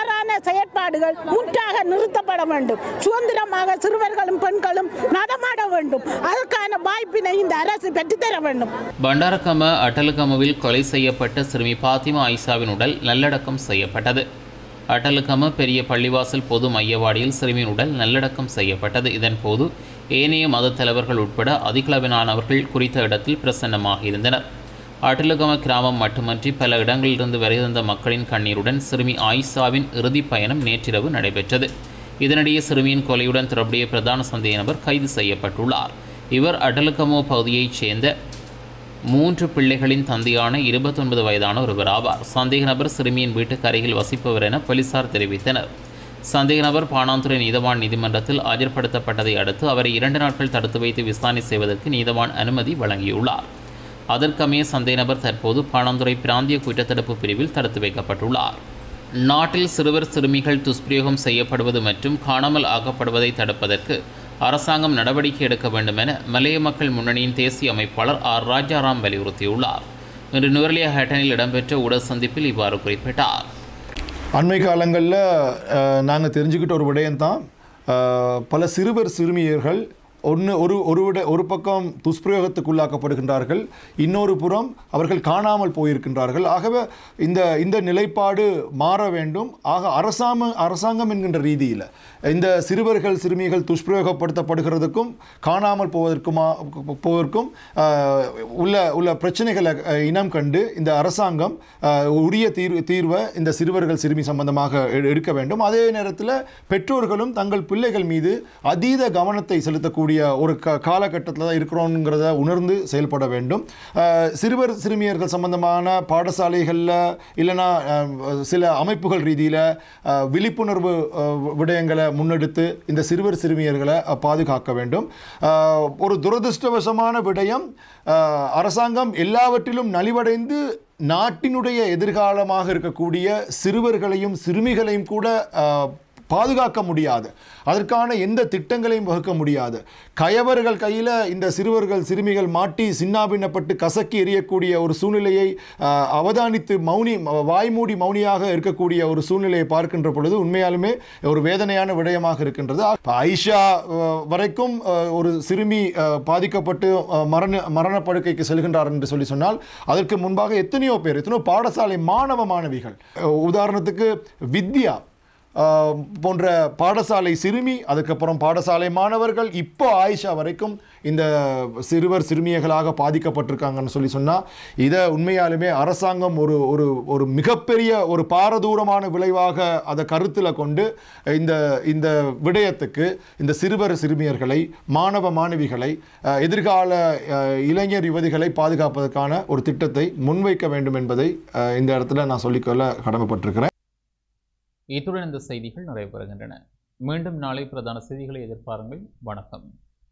செயற்பாடுகள் முற்றாக நிறுத்தப்பட வேண்டும் சுதந்திரமாக சிறுவர்களும் பெண்களும் நடமாட வேண்டும் அதற்கான வாய்ப்பினை இந்த அரசு பெற்றுத்தர வேண்டும் பண்டாரகம அட்டலுகமவில் கொலை செய்யப்பட்ட சிறுமி பாத்திமா ஐசாவின் உடல் நல்லடக்கம் செய்யப்பட்டது அட்டலுகம பெரிய பள்ளிவாசல் பொது மையவாடியில் சிறுமியின் உடல் நல்லடக்கம் செய்யப்பட்டது இதன்போது ஏனைய மத தலைவர்கள் உட்பட அதிகளவிலானவர்கள் குறித்த இடத்தில் பிரசன்னமாக இருந்தனர் அட்டலுகம கிராமம் மட்டுமன்றி பல இடங்களிலிருந்து வருகின்ற மக்களின் கண்ணீருடன் சிறுமி ஆயிஷாவின் இறுதிப் பயணம் நேற்றிரவு நடைபெற்றது இதனிடையே சிறுமியின் கொலையுடன் தொடர்புடைய பிரதான சந்தேக நபர் கைது செய்யப்பட்டுள்ளார் இவர் அடலுகமோ பகுதியைச் சேர்ந்த மூன்று பிள்ளைகளின் தந்தையான இருபத்தொன்பது வயதான ஒருவர் ஆவார் சந்தேக நபர் சிறுமியின் வீட்டுக்கு அருகில் வசிப்பவர் என போலீசார் தெரிவித்தனர் சந்தேக நபர் பாணாந்துறை நீதவான் நீதிமன்றத்தில் ஆஜர்படுத்தப்பட்டதை அடுத்து அவரை இரண்டு நாட்கள் தடுத்து வைத்து விசாரணை செய்வதற்கு நீதவான் அனுமதி வழங்கியுள்ளார் அதற்கமைய சந்தேக நபர் தற்போது பாணாந்துறை பிராந்திய குற்றத்தடுப்பு பிரிவில் தடுத்து வைக்கப்பட்டுள்ளார் நாட்டில் சிறுவர் சிறுமிகள் துஷ்பிரயோகம் செய்யப்படுவது மற்றும் காணாமல் ஆக்கப்படுவதை தடுப்பதற்கு அரசாங்கம் நடவடிக்கை எடுக்க வேண்டும் என மலைய மக்கள் முன்னணியின் தேசிய அமைப்பாளர் ஆர் ராஜாராம் வலியுறுத்தியுள்ளார் இன்று நுவரலியா ஹேட்டனில் இடம்பெற்ற ஊடக சந்திப்பில் இவ்வாறு குறிப்பிட்டார் அண்மை காலங்களில் நாங்கள் தெரிஞ்சுக்கிட்ட ஒரு விடயம்தான் அஹ், பல சிறுவர் சிறுமியர்கள் ஒன்று ஒரு ஒரு விட ஒரு பக்கம் துஷ்பிரயோகத்துக்குள்ளாக்கப்படுகின்றார்கள் இன்னொரு புறம் அவர்கள் காணாமல் போயிருக்கின்றார்கள் ஆகவே இந்த இந்த நிலைப்பாடு மாற வேண்டும் ஆக அரசாங்க அரசாங்கம் என்கின்ற ரீதியில் இந்த சிறுவர்கள் சிறுமிகள் துஷ்பிரயோகப்படுத்தப்படுகிறதுக்கும் காணாமல் போவதற்குமா போவதற்கும் அஹ், உள்ள உள்ள பிரச்சனைகளை அஹ், இனம் கண்டு இந்த அரசாங்கம் அஹ், உரிய தீர்வு தீர்வை இந்த சிறுவர்கள் சிறுமி சம்பந்தமாக எ- எடுக்க வேண்டும் அதே நேரத்தில் பெற்றோர்களும் தங்கள் பிள்ளைகள் மீது அதீத கவனத்தை செலுத்தக்கூடிய ஒரு க காலகட்டத்தில் தான் இருக்கிறோங்கிறத உணர்ந்து செயல்பட வேண்டும் அஹ், சிறுவர் சிறுமியர்கள் சம்பந்தமான பாடசாலைகளில் இல்லைன்னா அஹ், சில அமைப்புகள் ரீதியில் விழிப்புணர்வு அஹ், விடயங்களை முன்னெடுத்து இந்த சிறுவர் சிறுமியர்களை அஹ், பாதுகாக்க வேண்டும் அஹ், ஒரு துரதிருஷ்டவசமான விடயம் அஹ், அரசாங்கம் எல்லாவற்றிலும் நலிவடைந்து நாட்டினுடைய எதிர்காலமாக இருக்கக்கூடிய சிறுவர்களையும் சிறுமிகளையும் கூட அஹ், பாதுகாக்க முடியாது அதற்கான எந்த திட்டங்களையும் வகுக்க முடியாது கயவர்கள் கையில் இந்த சிறுவர்கள் சிறுமிகள் மாட்டி சின்னாபின்னப்பட்டு கசக்கி எறியக்கூடிய ஒரு சூழ்நிலையை அஹ், அவதானித்து மௌனி வாய்மூடி மௌனியாக இருக்கக்கூடிய ஒரு சூழ்நிலையை பார்க்கின்ற பொழுது உண்மையாலுமே ஒரு வேதனையான விடயமாக இருக்கின்றது அப்ப ஐஷா அஹ், வரைக்கும் அஹ், ஒரு சிறுமி அஹ், பாதிக்கப்பட்டு அஹ், மரண மரணப்படுக்கைக்கு செல்கின்றார் என்று சொல்லி சொன்னால் அதற்கு முன்பாக எத்தனையோ பேர் எத்தனையோ பாடசாலை மாணவ மாணவிகள் அஹ், உதாரணத்துக்கு வித்யா ஆஹ் போன்ற பாடசாலை சிறுமி அதுக்கப்புறம் பாடசாலை மாணவர்கள் இப்போ ஆயிஷா வரைக்கும் இந்த சிறுவர் சிறுமியர்களாக பாதிக்கப்பட்டிருக்காங்கன்னு சொல்லி சொன்னால் இதை உண்மையாலுமே அரசாங்கம் ஒரு ஒரு ஒரு மிகப்பெரிய ஒரு பாரதூரமான விளைவாக அதை கருத்தில் கொண்டு இந்த இந்த விடயத்துக்கு இந்த சிறுவர் சிறுமியர்களை மாணவ மாணவிகளை ஆஹ் எதிர்கால ஆஹ் இளைஞர் யுவதிகளை பாதுகாப்பதற்கான ஒரு திட்டத்தை முன்வைக்க வேண்டும் என்பதை ஆஹ் இந்த இடத்துல நான் சொல்லிக்கொள்ள கடமைப்பட்டிருக்கிறேன் இத்துடன் இந்த செய்திகள் நிறைவு பெறுகின்றன மீண்டும் நாளை பிரதான செய்திகளை எதிர்பாருங்கள் வணக்கம்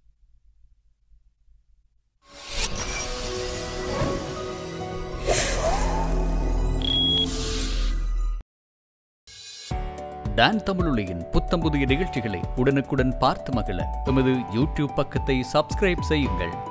டான் தமிழொலியின் புத்தம் புதிய நிகழ்ச்சிகளை உடனுக்குடன் பார்த்து மகிழ எமது யூடியூப் பக்கத்தை சப்ஸ்கிரைப் செய்யுங்கள்